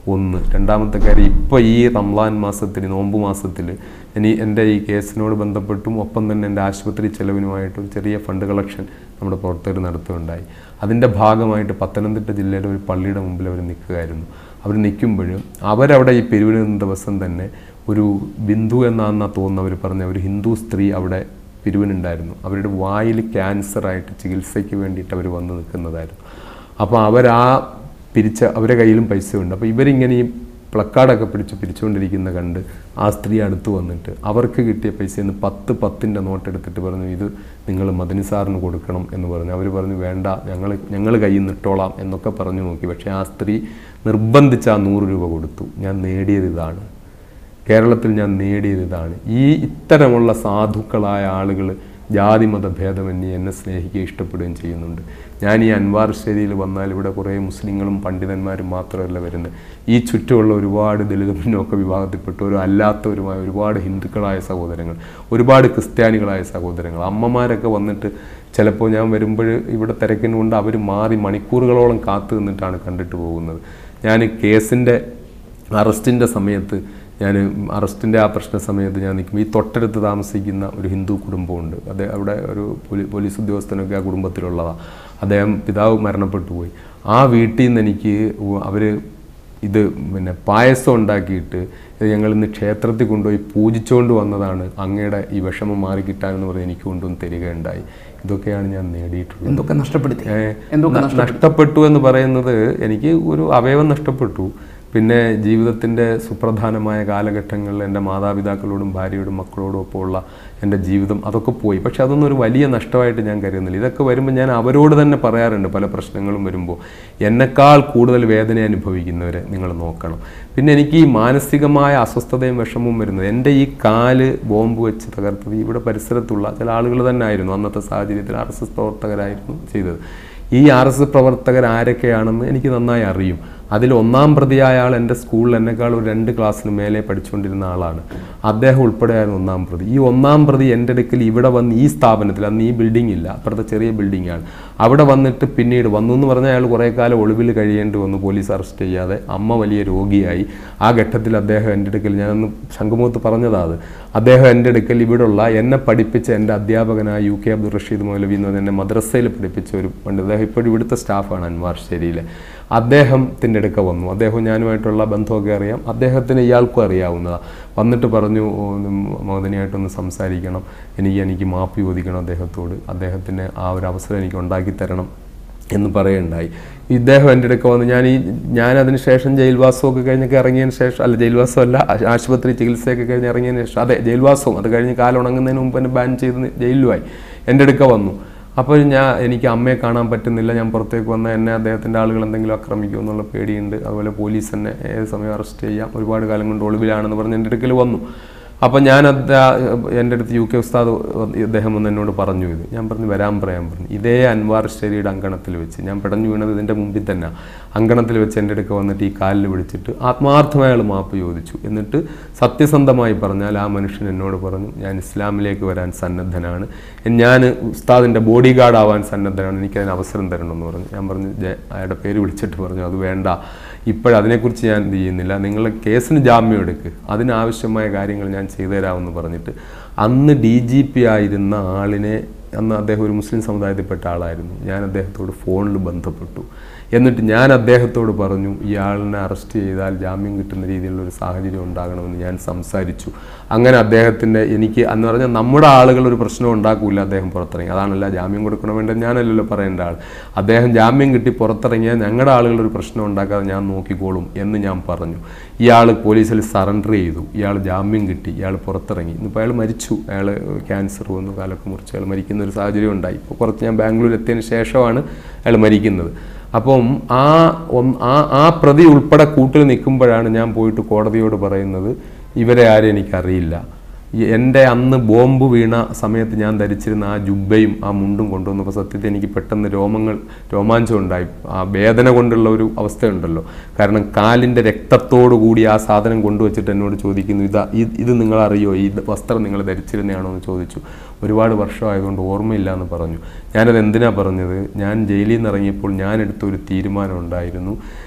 ഒന്ന് രണ്ടാമത്തെ കാര്യം ഇപ്പോൾ ഈ റംലാൻ മാസത്തിൽ നോമ്പ് മാസത്തിൽ ഇനി എൻ്റെ ഈ കേസിനോട് ബന്ധപ്പെട്ടും ഒപ്പം തന്നെ എൻ്റെ ആശുപത്രി ചെലവിനുമായിട്ട് ഒരു ചെറിയ ഫണ്ട് കളക്ഷൻ നമ്മുടെ പ്രവർത്തകർ നടത്തുകയുണ്ടായി അതിൻ്റെ ഭാഗമായിട്ട് പത്തനംതിട്ട ജില്ലയിലെ ഒരു പള്ളിയുടെ മുമ്പിൽ അവർ നിൽക്കുകയായിരുന്നു അവർ നിൽക്കുമ്പോഴും അവരവിടെ ഈ പിരിവിന് നിന്ന ദിവസം തന്നെ ഒരു ബിന്ദു എന്നാണെന്നാ തോന്നുന്നു അവർ പറഞ്ഞ ഒരു ഹിന്ദു സ്ത്രീ അവിടെ പിരിവിനുണ്ടായിരുന്നു അവരുടെ വായിൽ ക്യാൻസറായിട്ട് ചികിത്സയ്ക്ക് വേണ്ടിയിട്ട് അവർ വന്ന് നിൽക്കുന്നതായിരുന്നു അപ്പോൾ അവരാ പിരിച്ച അവരുടെ കയ്യിലും പൈസ ഉണ്ട് അപ്പോൾ ഇവരിങ്ങനെ ഈ പ്ലക്കാർഡൊക്കെ പിടിച്ച് പിരിച്ചുകൊണ്ടിരിക്കുന്ന കണ്ട് ആ സ്ത്രീ അടുത്ത് വന്നിട്ട് അവർക്ക് കിട്ടിയ പൈസയിൽ നിന്ന് പത്ത് പത്തിൻ്റെ നോട്ട് എടുത്തിട്ട് പറഞ്ഞു ഇത് നിങ്ങൾ മദനി സാറിന് കൊടുക്കണം എന്ന് പറഞ്ഞു അവർ പറഞ്ഞു വേണ്ട ഞങ്ങൾ ഞങ്ങൾ കയ്യിൽ നിന്ന് ഇട്ടോളാം എന്നൊക്കെ പറഞ്ഞു നോക്കി പക്ഷേ ആ സ്ത്രീ നിർബന്ധിച്ച് ആ നൂറ് രൂപ കൊടുത്തു ഞാൻ നേടിയത് ഇതാണ് കേരളത്തിൽ ഞാൻ നേടിയത് ഇതാണ് ഈ ഇത്തരമുള്ള സാധുക്കളായ ആളുകൾ ജാതിമത ഭേദമന്യേ എന്നെ സ്നേഹിക്കുകയും ഇഷ്ടപ്പെടുകയും ചെയ്യുന്നുണ്ട് ഞാൻ ഈ അൻവാർ ശരിയിൽ വന്നാൽ ഇവിടെ കുറേ മുസ്ലിങ്ങളും പണ്ഡിതന്മാരും മാത്രമല്ല വരുന്നത് ഈ ചുറ്റുമുള്ള ഒരുപാട് ദളിത് പിന്നോക്ക വിഭാഗത്തിൽപ്പെട്ടവരും അല്ലാത്തവരുമായ ഒരുപാട് ഹിന്ദുക്കളായ സഹോദരങ്ങൾ ഒരുപാട് ക്രിസ്ത്യാനികളായ സഹോദരങ്ങൾ അമ്മമാരൊക്കെ വന്നിട്ട് ചിലപ്പോൾ ഞാൻ വരുമ്പോൾ ഇവിടെ തിരക്കിനുകൊണ്ട് അവർ മാറി മണിക്കൂറുകളോളം കാത്തു നിന്നിട്ടാണ് കണ്ടിട്ട് പോകുന്നത് ഞാൻ കേസിൻ്റെ അറസ്റ്റിൻ്റെ സമയത്ത് ഞാൻ അറസ്റ്റിൻ്റെ ആ പ്രശ്ന സമയത്ത് ഞാൻ നിൽക്കുമ്പോൾ ഈ തൊട്ടടുത്ത് താമസിക്കുന്ന ഒരു ഹിന്ദു കുടുംബമുണ്ട് അത് അവിടെ ഒരു പോലീ- പോലീസ് ഉദ്യോഗസ്ഥനൊക്കെ ആ കുടുംബത്തിലുള്ളതാണ് അദ്ദേഹം പിതാവ് മരണപ്പെട്ടു പോയി ആ വീട്ടിൽ നിന്ന് എനിക്ക് അവർ ഇത് പിന്നെ പായസം ഉണ്ടാക്കിയിട്ട് ഇത് ഞങ്ങൾ ഇന്ന് ക്ഷേത്രത്തിൽ കൊണ്ടുപോയി പൂജിച്ചുകൊണ്ട് വന്നതാണ് അങ്ങയുടെ ഈ വിഷമം മാറി കിട്ടാനെന്ന് പറഞ്ഞ് എനിക്ക് കൊണ്ടുവന്ന് തരികയുണ്ടായി ഇതൊക്കെയാണ് ഞാൻ നേടിയിട്ടുള്ളത് എന്തൊക്കെ നഷ്ടപ്പെടുത്തി ഏ, എന്തൊക്കെ ന- നഷ്ടപ്പെട്ടു എന്ന് പറയുന്നത് എനിക്ക് ഒരു അവയവം നഷ്ടപ്പെട്ടു പിന്നെ ജീവിതത്തിൻ്റെ സുപ്രധാനമായ കാലഘട്ടങ്ങളിൽ എൻ്റെ മാതാപിതാക്കളോടും ഭാര്യയോടും മക്കളോടും ഒപ്പമുള്ള എൻ്റെ ജീവിതം അതൊക്കെ പോയി പക്ഷെ അതൊന്നും ഒരു വലിയ നഷ്ടമായിട്ട് ഞാൻ കരുതുന്നില്ല ഇതൊക്കെ വരുമ്പോൾ ഞാൻ അവരോട് തന്നെ പറയാറുണ്ട് പല പ്രശ്നങ്ങളും വരുമ്പോൾ എന്നെക്കാൾ കൂടുതൽ വേദന അനുഭവിക്കുന്നവരെ നിങ്ങൾ നോക്കണം പിന്നെ എനിക്ക് ഈ മാനസികമായ അസ്വസ്ഥതയും വിഷമവും വരുന്നത് എൻ്റെ ഈ കാല് ബോംബ് വെച്ച് തകർത്തത് ഇവിടെ പരിസരത്തുള്ള ചില ആളുകൾ തന്നെ ആയിരുന്നു അന്നത്തെ സാഹചര്യത്തിൽ ആർ എസ് എസ് പ്രവർത്തകരായിരുന്നു ചെയ്തത് ഈ ആർ എസ് എസ് പ്രവർത്തകർ ആരൊക്കെയാണെന്ന് എനിക്ക് നന്നായി അറിയും അതിൽ ഒന്നാം പ്രതിയായ ആൾ എൻ്റെ സ്കൂളിൽ എന്നെക്കാൾ ഒരു രണ്ട് ക്ലാസ്സിന് മേലെ പഠിച്ചുകൊണ്ടിരുന്ന ആളാണ് അദ്ദേഹം ഉൾപ്പെടെയായിരുന്നു ഒന്നാം പ്രതി ഈ ഒന്നാം പ്രതി എൻ്റെ അടുക്കൽ ഇവിടെ വന്ന് ഈ സ്ഥാപനത്തിൽ അന്ന് ഈ ബിൽഡിംഗ് ഇല്ല അപ്പുറത്തെ ചെറിയ ബിൽഡിംഗ് ആണ് അവിടെ വന്നിട്ട് പിന്നീട് വന്നു എന്ന് പറഞ്ഞാൽ അയാൾ കുറേ കാലം ഒളിവിൽ കഴിയേണ്ടി വന്നു പോലീസ് അറസ്റ്റ് ചെയ്യാതെ അമ്മ വലിയ രോഗിയായി ആ ഘട്ടത്തിൽ അദ്ദേഹം എൻ്റെ അടുക്കൽ ഞാനന്ന് ശംഖുമുഖത്ത് പറഞ്ഞതാ അത് അദ്ദേഹം എൻ്റെ അടുക്കൽ ഇവിടെയുള്ള എന്നെ പഠിപ്പിച്ച എൻ്റെ അധ്യാപകനായ യു കെ അബ്ദുൾ റഷീദ് മൗലവി എന്ന് പറഞ്ഞ എന്നെ മദ്രസയിൽ പഠിപ്പിച്ച ഒരു പണ്ട് അദ്ദേഹം ഇപ്പോഴും ഇവിടുത്തെ സ്റ്റാഫാണ് അൻവാർ ശരിയിലെ അദ്ദേഹത്തിൻ്റെ അടുക്ക വന്നു അദ്ദേഹം ഞാനുമായിട്ടുള്ള ബന്ധമൊക്കെ അറിയാം അദ്ദേഹത്തിന് ഇയാൾക്കും അറിയാവുന്നതാണ് വന്നിട്ട് പറഞ്ഞു "ഓ, ഒന്ന് മോദനിയായിട്ടൊന്ന് സംസാരിക്കണം എനിക്ക് എനിക്ക് മാപ്പ് ചോദിക്കണം അദ്ദേഹത്തോട് അദ്ദേഹത്തിന് ആ ഒരു അവസരം എനിക്ക് ഉണ്ടാക്കി തരണം എന്ന് പറയുണ്ടായി ഇദ്ദേഹം എൻ്റെ അടുക്ക വന്ന് ഞാൻ ഈ ഞാൻ അതിന് ശേഷം ജയിൽവാസമൊക്കെ കഴിഞ്ഞൊക്കെ ഇറങ്ങിയതിന് ശേഷം അല്ല ജയിൽവാസം അല്ല ആ- ആശുപത്രി ചികിത്സയൊക്കെ കഴിഞ്ഞ് ഇറങ്ങിയതിന് ശേഷം അതെ ജയിൽവാസവും അത് കഴിഞ്ഞ് കാലം ഉണങ്ങുന്നതിന് മുമ്പ് എന്നെ ബാൻ ചെയ്ത് ജയിലിലുമായി എൻ്റെ അടുക്ക വന്നു അപ്പോൾ ഞാൻ എനിക്ക് അമ്മയെ കാണാൻ പറ്റുന്നില്ല ഞാൻ പുറത്തേക്ക് വന്ന എന്നെ അദ്ദേഹത്തിൻ്റെ ആളുകൾ എന്തെങ്കിലും ആക്രമിക്കുമോ എന്നുള്ള പേടിയുണ്ട് അതുപോലെ പോലീസ് എന്നെ ഏത് സമയം അറസ്റ്റ് ചെയ്യാം ഒരുപാട് കാലം കൊണ്ട് ഒളിവിലാണെന്ന് പറഞ്ഞ് എൻ്റെ അടുക്കൽ വന്നു അപ്പോൾ ഞാൻ അത് എൻ്റെ അടുത്ത് യു കെ ഉസ്താദ് ഇദ്ദേഹം ഒന്ന് എന്നോട് പറഞ്ഞു ഇത് ഞാൻ പറഞ്ഞു വരാൻ പറയാൻ പറഞ്ഞു ഇതേ അൻവാർ ശരിയുടെ അങ്കണത്തിൽ വെച്ച് ഞാൻ പിടഞ്ഞു വീണത് ഇതിൻ്റെ മുമ്പിൽ തന്നെ അങ്കണത്തിൽ വെച്ച് എൻ്റെ അടുക്ക വന്നിട്ട് ഈ കാലിൽ പിടിച്ചിട്ട് ആത്മാർത്ഥമായ അയാൾ മാപ്പ് ചോദിച്ചു എന്നിട്ട് സത്യസന്ധമായി പറഞ്ഞാൽ ആ മനുഷ്യൻ എന്നോട് പറഞ്ഞു ഞാൻ ഇസ്ലാമിലേക്ക് വരാൻ സന്നദ്ധനാണ് ഞാൻ ഉസ്താദിൻ്റെ ബോഡി ഗാർഡ് ആവാൻ സന്നദ്ധനാണ് എനിക്കതിന് അവസരം തരണമെന്ന് പറഞ്ഞു ഞാൻ പറഞ്ഞു "ജയ- അയാളുടെ പേര് വിളിച്ചിട്ട് പറഞ്ഞു അത് വേണ്ട ഇപ്പോഴതിനെക്കുറിച്ച് ഞാൻ എന്ത് ചെയ്യുന്നില്ല നിങ്ങൾ കേസിന് ജാമ്യം എടുക്ക് അതിനാവശ്യമായ കാര്യങ്ങൾ ഞാൻ ചെയ്തു തരാമെന്ന് പറഞ്ഞിട്ട് അന്ന് ഡി ജി പി ആയിരുന്ന ആളിനെ അന്ന് അദ്ദേഹം ഒരു മുസ്ലിം സമുദായത്തിൽപ്പെട്ട ആളായിരുന്നു ഞാൻ അദ്ദേഹത്തോട് ഫോണിൽ ബന്ധപ്പെട്ടു എന്നിട്ട് ഞാൻ അദ്ദേഹത്തോട് പറഞ്ഞു ഇയാളിനെ അറസ്റ്റ് ചെയ്താൽ ജാമ്യം കിട്ടുന്ന രീതിയിലുള്ള ഒരു സാഹചര്യം ഉണ്ടാകണമെന്ന് ഞാൻ സംസാരിച്ചു അങ്ങനെ അദ്ദേഹത്തിൻ്റെ എനിക്ക് എന്ന് പറഞ്ഞാൽ നമ്മുടെ ആളുകൾ ഒരു പ്രശ്നം ഉണ്ടാക്കൂല അദ്ദേഹം പുറത്തിറങ്ങി അതാണല്ല ജാമ്യം കൊടുക്കണം വേണ്ടത് ഞാനല്ലല്ലോ പറയേണ്ട ആൾ അദ്ദേഹം ജാമ്യം കിട്ടി പുറത്തിറങ്ങിയാൽ ഞങ്ങളുടെ ആളുകൾ ഒരു പ്രശ്നം ഉണ്ടാക്കാതെ ഞാൻ നോക്കിക്കോളും എന്ന് ഞാൻ പറഞ്ഞു ഇയാൾ പോലീസിൽ സറണ്ടർ ചെയ്തു ഇയാൾ ജാമ്യം കിട്ടി ഇയാൾ പുറത്തിറങ്ങി ഇന്നിപ്പോൾ അയാൾ മരിച്ചു അയാൾ ക്യാൻസർ വന്നു കാലൊക്കെ മുറിച്ച് അയാൾ മരിക്കുന്ന ഒരു സാഹചര്യം ഉണ്ടായി ഇപ്പോൾ കുറച്ച് ഞാൻ ബാംഗ്ലൂർ എത്തിയതിന് ശേഷമാണ് അയാൾ മരിക്കുന്നത് അപ്പം ആ ഒന്ന് ആ ആ പ്രതി ഉൾപ്പെടെ കൂട്ടിൽ നിൽക്കുമ്പോഴാണ് ഞാൻ പോയിട്ട് കോടതിയോട് പറയുന്നത് ഇവരെ ആരും എനിക്കറിയില്ല ഈ എൻ്റെ അന്ന് ബോംബ് വീണ സമയത്ത് ഞാൻ ധരിച്ചിരുന്ന ആ ജുബയും ആ മുണ്ടും കൊണ്ടുവന്നപ്പോൾ സത്യത്തിൽ എനിക്ക് പെട്ടെന്ന് രോമങ്ങൾ രോമാഞ്ചം ഉണ്ടായി ആ വേദന കൊണ്ടുള്ള ഒരു അവസ്ഥയുണ്ടല്ലോ കാരണം കാലിൻ്റെ രക്തത്തോടു കൂടി ആ സാധനം കൊണ്ടുവച്ചിട്ട് എന്നോട് ചോദിക്കുന്നു ഇതാ ഇത് ഇത് നിങ്ങൾ അറിയോ ഈ വസ്ത്രം നിങ്ങൾ ധരിച്ചിരുന്നതാണോ എന്ന് ചോദിച്ചു ഒരുപാട് വർഷമായതുകൊണ്ട് ഓർമ്മയില്ല എന്ന് പറഞ്ഞു ഞാനത് എന്തിനാ പറഞ്ഞത് ഞാൻ ജയിലിൽ നിന്ന് ഇറങ്ങിയപ്പോൾ ഞാൻ എടുത്ത ഒരു തീരുമാനം ഉണ്ടായിരുന്നു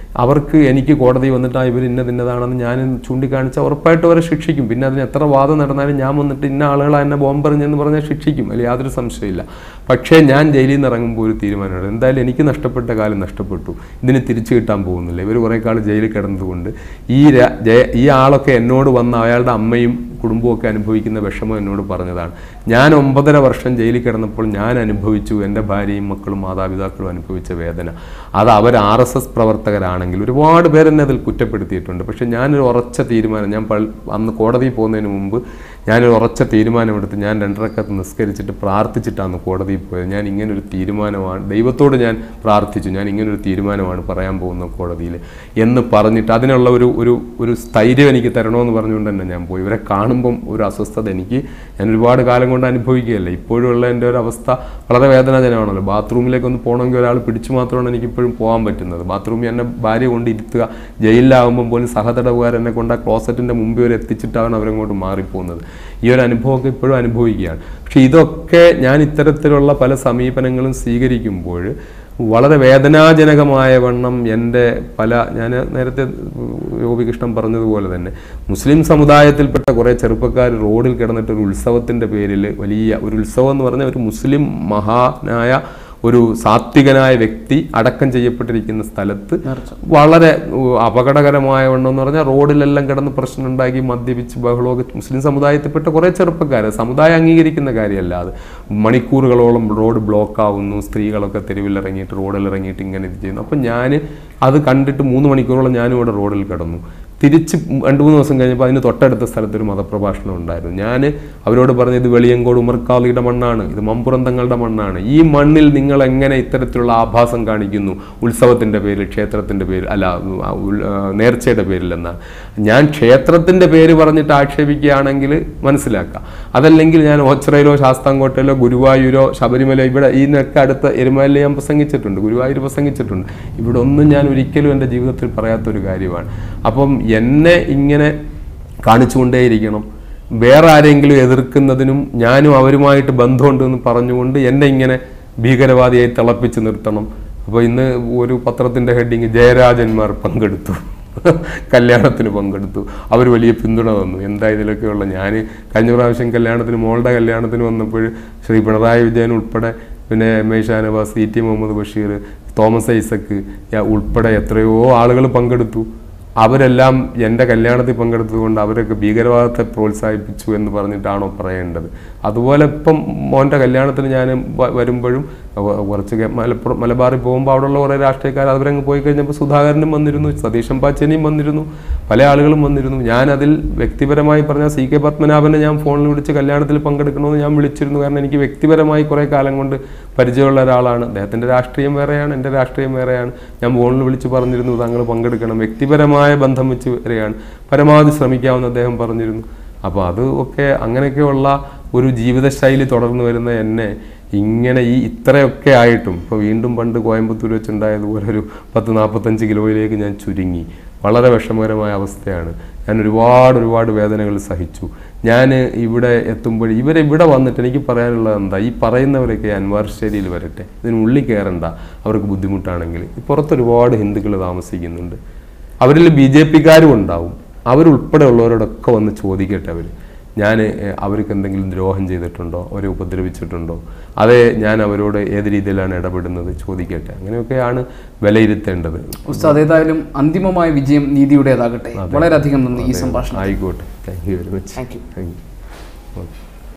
അവർക്ക് എനിക്ക് കോടതി വന്നിട്ട് ആ ഇവർ ഇന്നത് ഇന്നതാണെന്ന് ഞാൻ ചൂണ്ടിക്കാണിച്ചാൽ ഉറപ്പായിട്ടും അവരെ ശിക്ഷിക്കും പിന്നെ അതിന് എത്ര വാദം നടന്നാലും ഞാൻ വന്നിട്ട് ഇന്ന ആളുകളെ എന്നെ ബോംബെറിഞ്ഞെന്ന് പറഞ്ഞാൽ ശിക്ഷിക്കും അതിൽ യാതൊരു സംശയമില്ല പക്ഷേ ഞാൻ ജയിലിൽ നിന്ന് ഇറങ്ങുമ്പോൾ ഒരു തീരുമാനമാണ് എന്തായാലും എനിക്ക് നഷ്ടപ്പെട്ട കാലം നഷ്ടപ്പെട്ടു ഇതിന് തിരിച്ചു കിട്ടാൻ പോകുന്നില്ല ഇവർ കുറേ കാലം ജയിലിൽ കിടന്നതുകൊണ്ട് ഈ രാ- ജയ- ഈ ആളൊക്കെ എന്നോട് വന്ന അയാളുടെ അമ്മയും കുടുംബമൊക്കെ അനുഭവിക്കുന്ന വിഷമം എന്നോട് പറഞ്ഞതാണ് ഞാൻ ഒമ്പതര വർഷം ജയിലിൽ കിടന്നപ്പോൾ ഞാൻ അനുഭവിച്ചു എൻ്റെ ഭാര്യയും മക്കളും മാതാപിതാക്കളും അനുഭവിച്ച വേദന അത് അവർ ആർ എസ് എസ് പ്രവർത്തകരാണെങ്കിൽ ഒരുപാട് പേരെന്നെ അതിൽ കുറ്റപ്പെടുത്തിയിട്ടുണ്ട് പക്ഷേ ഞാനൊരു ഉറച്ച തീരുമാനം ഞാൻ പൾ- അന്ന് കോടതിയിൽ പോകുന്നതിന് മുമ്പ് ഞാനൊരു ഉറച്ച തീരുമാനമെടുത്ത് ഞാൻ രണ്ടരക്കത്ത് നിസ്കരിച്ചിട്ട് പ്രാർത്ഥിച്ചിട്ടാണ് കോടതിയിൽ പോയത് ഞാൻ ഇങ്ങനൊരു തീരുമാനമാണ് ദൈവത്തോട് ഞാൻ പ്രാർത്ഥിച്ചു ഞാൻ ഇങ്ങനൊരു തീരുമാനമാണ് പറയാൻ പോകുന്നത് കോടതിയിൽ എന്ന് പറഞ്ഞിട്ട് അതിനുള്ള ഒരു ഒരു ഒരു സ്ഥൈര്യം എനിക്ക് തരണമെന്ന് പറഞ്ഞുകൊണ്ട് തന്നെ ഞാൻ പോയി ഇവരെ കാണുമ്പം ഒരു അസ്വസ്ഥത എനിക്ക് ഞാൻ ഒരുപാട് കാലം കൊണ്ട് അനുഭവിക്കുകയല്ല ഇപ്പോഴുള്ള എൻ്റെ ഒരു അവസ്ഥ വളരെ വേദനാജനമാണല്ലോ ബാത്റൂമിലേക്ക് ഒന്ന് പോകണമെങ്കിൽ ഒരാൾ പിടിച്ചു മാത്രമാണ് എനിക്ക് ഇപ്പോഴും പോകാൻ പറ്റുന്നത് ബാത്റൂമിൽ എന്നെ ഭാര്യ കൊണ്ട് ഇരുത്തുക ജയിലിലാകുമ്പോൾ പോലും സഹതടവുകാർ എന്നെ കൊണ്ട് ആ ക്ലോസറ്റിൻ്റെ മുമ്പ് വരെ എത്തിച്ചിട്ടാണ് അവരങ്ങോട്ട് മാറിപ്പോകുന്നത് ഈ ഒരു അനുഭവമൊക്കെ ഇപ്പോഴും അനുഭവിക്കുകയാണ് പക്ഷെ ഇതൊക്കെ ഞാൻ ഇത്തരത്തിലുള്ള പല സമീപനങ്ങളും സ്വീകരിക്കുമ്പോൾ വളരെ വേദനാജനകമായ വണ്ണം എൻ്റെ പല ഞാൻ നേരത്തെ യോപികൃഷ്ണൻ പറഞ്ഞതുപോലെ തന്നെ മുസ്ലിം സമുദായത്തിൽപ്പെട്ട കുറേ ചെറുപ്പക്കാർ റോഡിൽ കിടന്നിട്ട് ഒരു ഉത്സവത്തിൻ്റെ പേരിൽ വലിയ ഒരു ഉത്സവം എന്ന് പറഞ്ഞാൽ ഒരു മുസ്ലിം മഹാനായ ഒരു സാത്വികനായ വ്യക്തി അടക്കം ചെയ്യപ്പെട്ടിരിക്കുന്ന സ്ഥലത്ത് വളരെ ഉ, അപകടകരമായ വണ്ണം എന്ന് പറഞ്ഞാൽ റോഡിലെല്ലാം കിടന്ന് പ്രശ്നം ഉണ്ടാക്കി മദ്യപിച്ച് ബഹളമൊക്കെ മുസ്ലിം സമുദായത്തിൽപ്പെട്ട കുറേ ചെറുപ്പക്കാർ സമുദായം അംഗീകരിക്കുന്ന കാര്യമല്ല അത് മണിക്കൂറുകളോളം റോഡ് ബ്ലോക്ക് ആവുന്നു സ്ത്രീകളൊക്കെ തെരുവിൽ ഇറങ്ങിയിട്ട് റോഡിൽ ഇറങ്ങിയിട്ട് ഇങ്ങനെ ഇത് ചെയ്യുന്നു അപ്പം ഞാൻ അത് കണ്ടിട്ട് മൂന്ന് മണിക്കൂറോളം ഞാനും ഇവിടെ റോഡിൽ കിടന്നു തിരിച്ച് രണ്ട് മൂന്ന് ദിവസം കഴിഞ്ഞപ്പോൾ അതിന് തൊട്ടടുത്ത സ്ഥലത്ത് ഒരു മതപ്രഭാഷണം ഉണ്ടായിരുന്നു ഞാൻ അവരോട് പറഞ്ഞു ഇത് വെളിയങ്കോട് ഉമർക്കാളിയുടെ മണ്ണാണ് ഇത് മമ്പുറന്തങ്ങളുടെ മണ്ണാണ് ഈ മണ്ണിൽ നിങ്ങൾ എങ്ങനെ ഇത്തരത്തിലുള്ള ആഭാസം കാണിക്കുന്നു ഉത്സവത്തിൻ്റെ പേരിൽ ക്ഷേത്രത്തിൻ്റെ പേരിൽ അല്ല ആ, ഉൽ- ആ, നേർച്ചയുടെ പേരിൽ എന്നാണ് ഞാൻ ക്ഷേത്രത്തിൻ്റെ പേര് പറഞ്ഞിട്ട് ആക്ഷേപിക്കുകയാണെങ്കിൽ മനസ്സിലാക്കാം അതല്ലെങ്കിൽ ഞാൻ ഓച്ചിറയിലോ ശാസ്താംകോട്ടയിലോ ഗുരുവായൂരോ ശബരിമല ഇവിടെ ഇതിനൊക്കെ അടുത്ത എരുമലയിൽ ഞാൻ പ്രസംഗിച്ചിട്ടുണ്ട് ഗുരുവായൂർ പ്രസംഗിച്ചിട്ടുണ്ട് ഇവിടെ ഒന്നും ഞാൻ ഒരിക്കലും എൻ്റെ ജീവിതത്തിൽ പറയാത്തൊരു കാര്യമാണ് അപ്പം എന്നെ ഇങ്ങനെ കാണിച്ചുകൊണ്ടേയിരിക്കണം വേറെ ആരെങ്കിലും എതിർക്കുന്നതിനും ഞാനും അവരുമായിട്ട് ബന്ധമുണ്ടെന്ന് പറഞ്ഞുകൊണ്ട് എന്നെ ഇങ്ങനെ ഭീകരവാദിയായി തിളപ്പിച്ച് നിർത്തണം അപ്പോൾ ഇന്ന് ഒരു പത്രത്തിൻ്റെ ഹെഡിങ് ജയരാജന്മാർ പങ്കെടുത്തു കല്യാണത്തിന് പങ്കെടുത്തു അവർ വലിയ പിന്തുണ തന്നു എന്താ ഇതിലൊക്കെയുള്ള ഞാൻ കഴിഞ്ഞ പ്രാവശ്യം കല്യാണത്തിന് മോളുടെ കല്യാണത്തിന് വന്നപ്പോൾ ശ്രീ പിണറായി വിജയൻ ഉൾപ്പെടെ പിന്നെ M I Shanavas C T Muhammad Basheer Thomas Isaac യ- ഉൾപ്പെടെ എത്രയോ ആളുകൾ പങ്കെടുത്തു അവരെല്ലാം എൻ്റെ കല്യാണത്തിൽ പങ്കെടുത്തതുകൊണ്ട് അവരൊക്കെ ഭീകരവാദത്തെ പ്രോത്സാഹിപ്പിച്ചു എന്ന് പറഞ്ഞിട്ടാണോ പറയേണ്ടത് അതുപോലെ ഇപ്പം മോൻ്റെ കല്യാണത്തിന് ഞാൻ വ- വരുമ്പോഴും അവ- കുറച്ച് കേ- മലപ്പുറം മലബാറിൽ പോകുമ്പോൾ അവിടെയുള്ള കുറേ രാഷ്ട്രീയക്കാർ അവരങ്ങ് പോയി കഴിഞ്ഞപ്പോൾ സുധാകരനും വന്നിരുന്നു സതീശൻ പാച്ചേനിയും വന്നിരുന്നു പല ആളുകളും വന്നിരുന്നു ഞാൻ അതിൽ വ്യക്തിപരമായി പറഞ്ഞാൽ സി കെ പത്മനാഭനെ ഞാൻ ഫോണിൽ വിളിച്ച് കല്യാണത്തിൽ പങ്കെടുക്കണമെന്ന് ഞാൻ വിളിച്ചിരുന്നു കാരണം എനിക്ക് വ്യക്തിപരമായി കുറേ കാലം കൊണ്ട് പരിചയമുള്ള ഒരാളാണ് അദ്ദേഹത്തിൻ്റെ രാഷ്ട്രീയം വേറെയാണ് എൻ്റെ രാഷ്ട്രീയം വേറെയാണ് ഞാൻ ഫോണിൽ വിളിച്ച് പറഞ്ഞിരുന്നു താങ്കൾ പങ്കെടുക്കണം വ്യക്തിപരമായ ബന്ധം വെച്ച് വരികയാണ് പരമാവധി ശ്രമിക്കാമെന്ന് അദ്ദേഹം പറഞ്ഞിരുന്നു അപ്പോൾ അത് ഒക്കെ അങ്ങനെയൊക്കെയുള്ള ഒരു ജീവിതശൈലി തുടർന്ന് വരുന്ന എന്നെ ഇങ്ങനെ ഈ ഇത്രയൊക്കെ ആയിട്ടും ഇപ്പോൾ വീണ്ടും പണ്ട് കോയമ്പത്തൂർ വെച്ചുണ്ടായതുപോലെ ഒരു പത്ത് നാൽപ്പത്തഞ്ച് കിലോയിലേക്ക് ഞാൻ ചുരുങ്ങി വളരെ വിഷമകരമായ അവസ്ഥയാണ് ഞാൻ ഒരുപാട് ഒരുപാട് വേദനകൾ സഹിച്ചു ഞാൻ ഇവിടെ എത്തുമ്പോൾ ഇവരെ ഇവിടെ വന്നിട്ട് എനിക്ക് പറയാനുള്ളത് എന്താ ഈ പറയുന്നവരൊക്കെ അൻവാർശ്ശേരിയിൽ വരട്ടെ ഇതിനുള്ളിൽ കയറണ്ട അവർക്ക് ബുദ്ധിമുട്ടാണെങ്കിൽ പുറത്ത് ഒരുപാട് ഹിന്ദുക്കൾ താമസിക്കുന്നുണ്ട് അവരിൽ ബി ജെ പിക്കാരും ഉണ്ടാവും അവരുൾപ്പെടെ ഉള്ളവരോടൊക്കെ വന്ന് ചോദിക്കട്ടെ അവർ ഞാൻ അവർക്ക് എന്തെങ്കിലും ദ്രോഹം ചെയ്തിട്ടുണ്ടോ അവരെ ഉപദ്രവിച്ചിട്ടുണ്ടോ അതേ ഞാൻ അവരോട് ഏത് രീതിയിലാണ് ഇടപെടുന്നത് ചോദിക്കട്ടെ അങ്ങനെയൊക്കെയാണ് വിലയിരുത്തേണ്ടത് ഉസ്താദ് ഏതായാലും അന്തിമമായ വിജയം നീതിയുടേതാകട്ടെ വളരെയധികം നന്ദി ഈ സംഭാഷണം ആയിക്കോട്ടെ thank you very much thank you thank you okay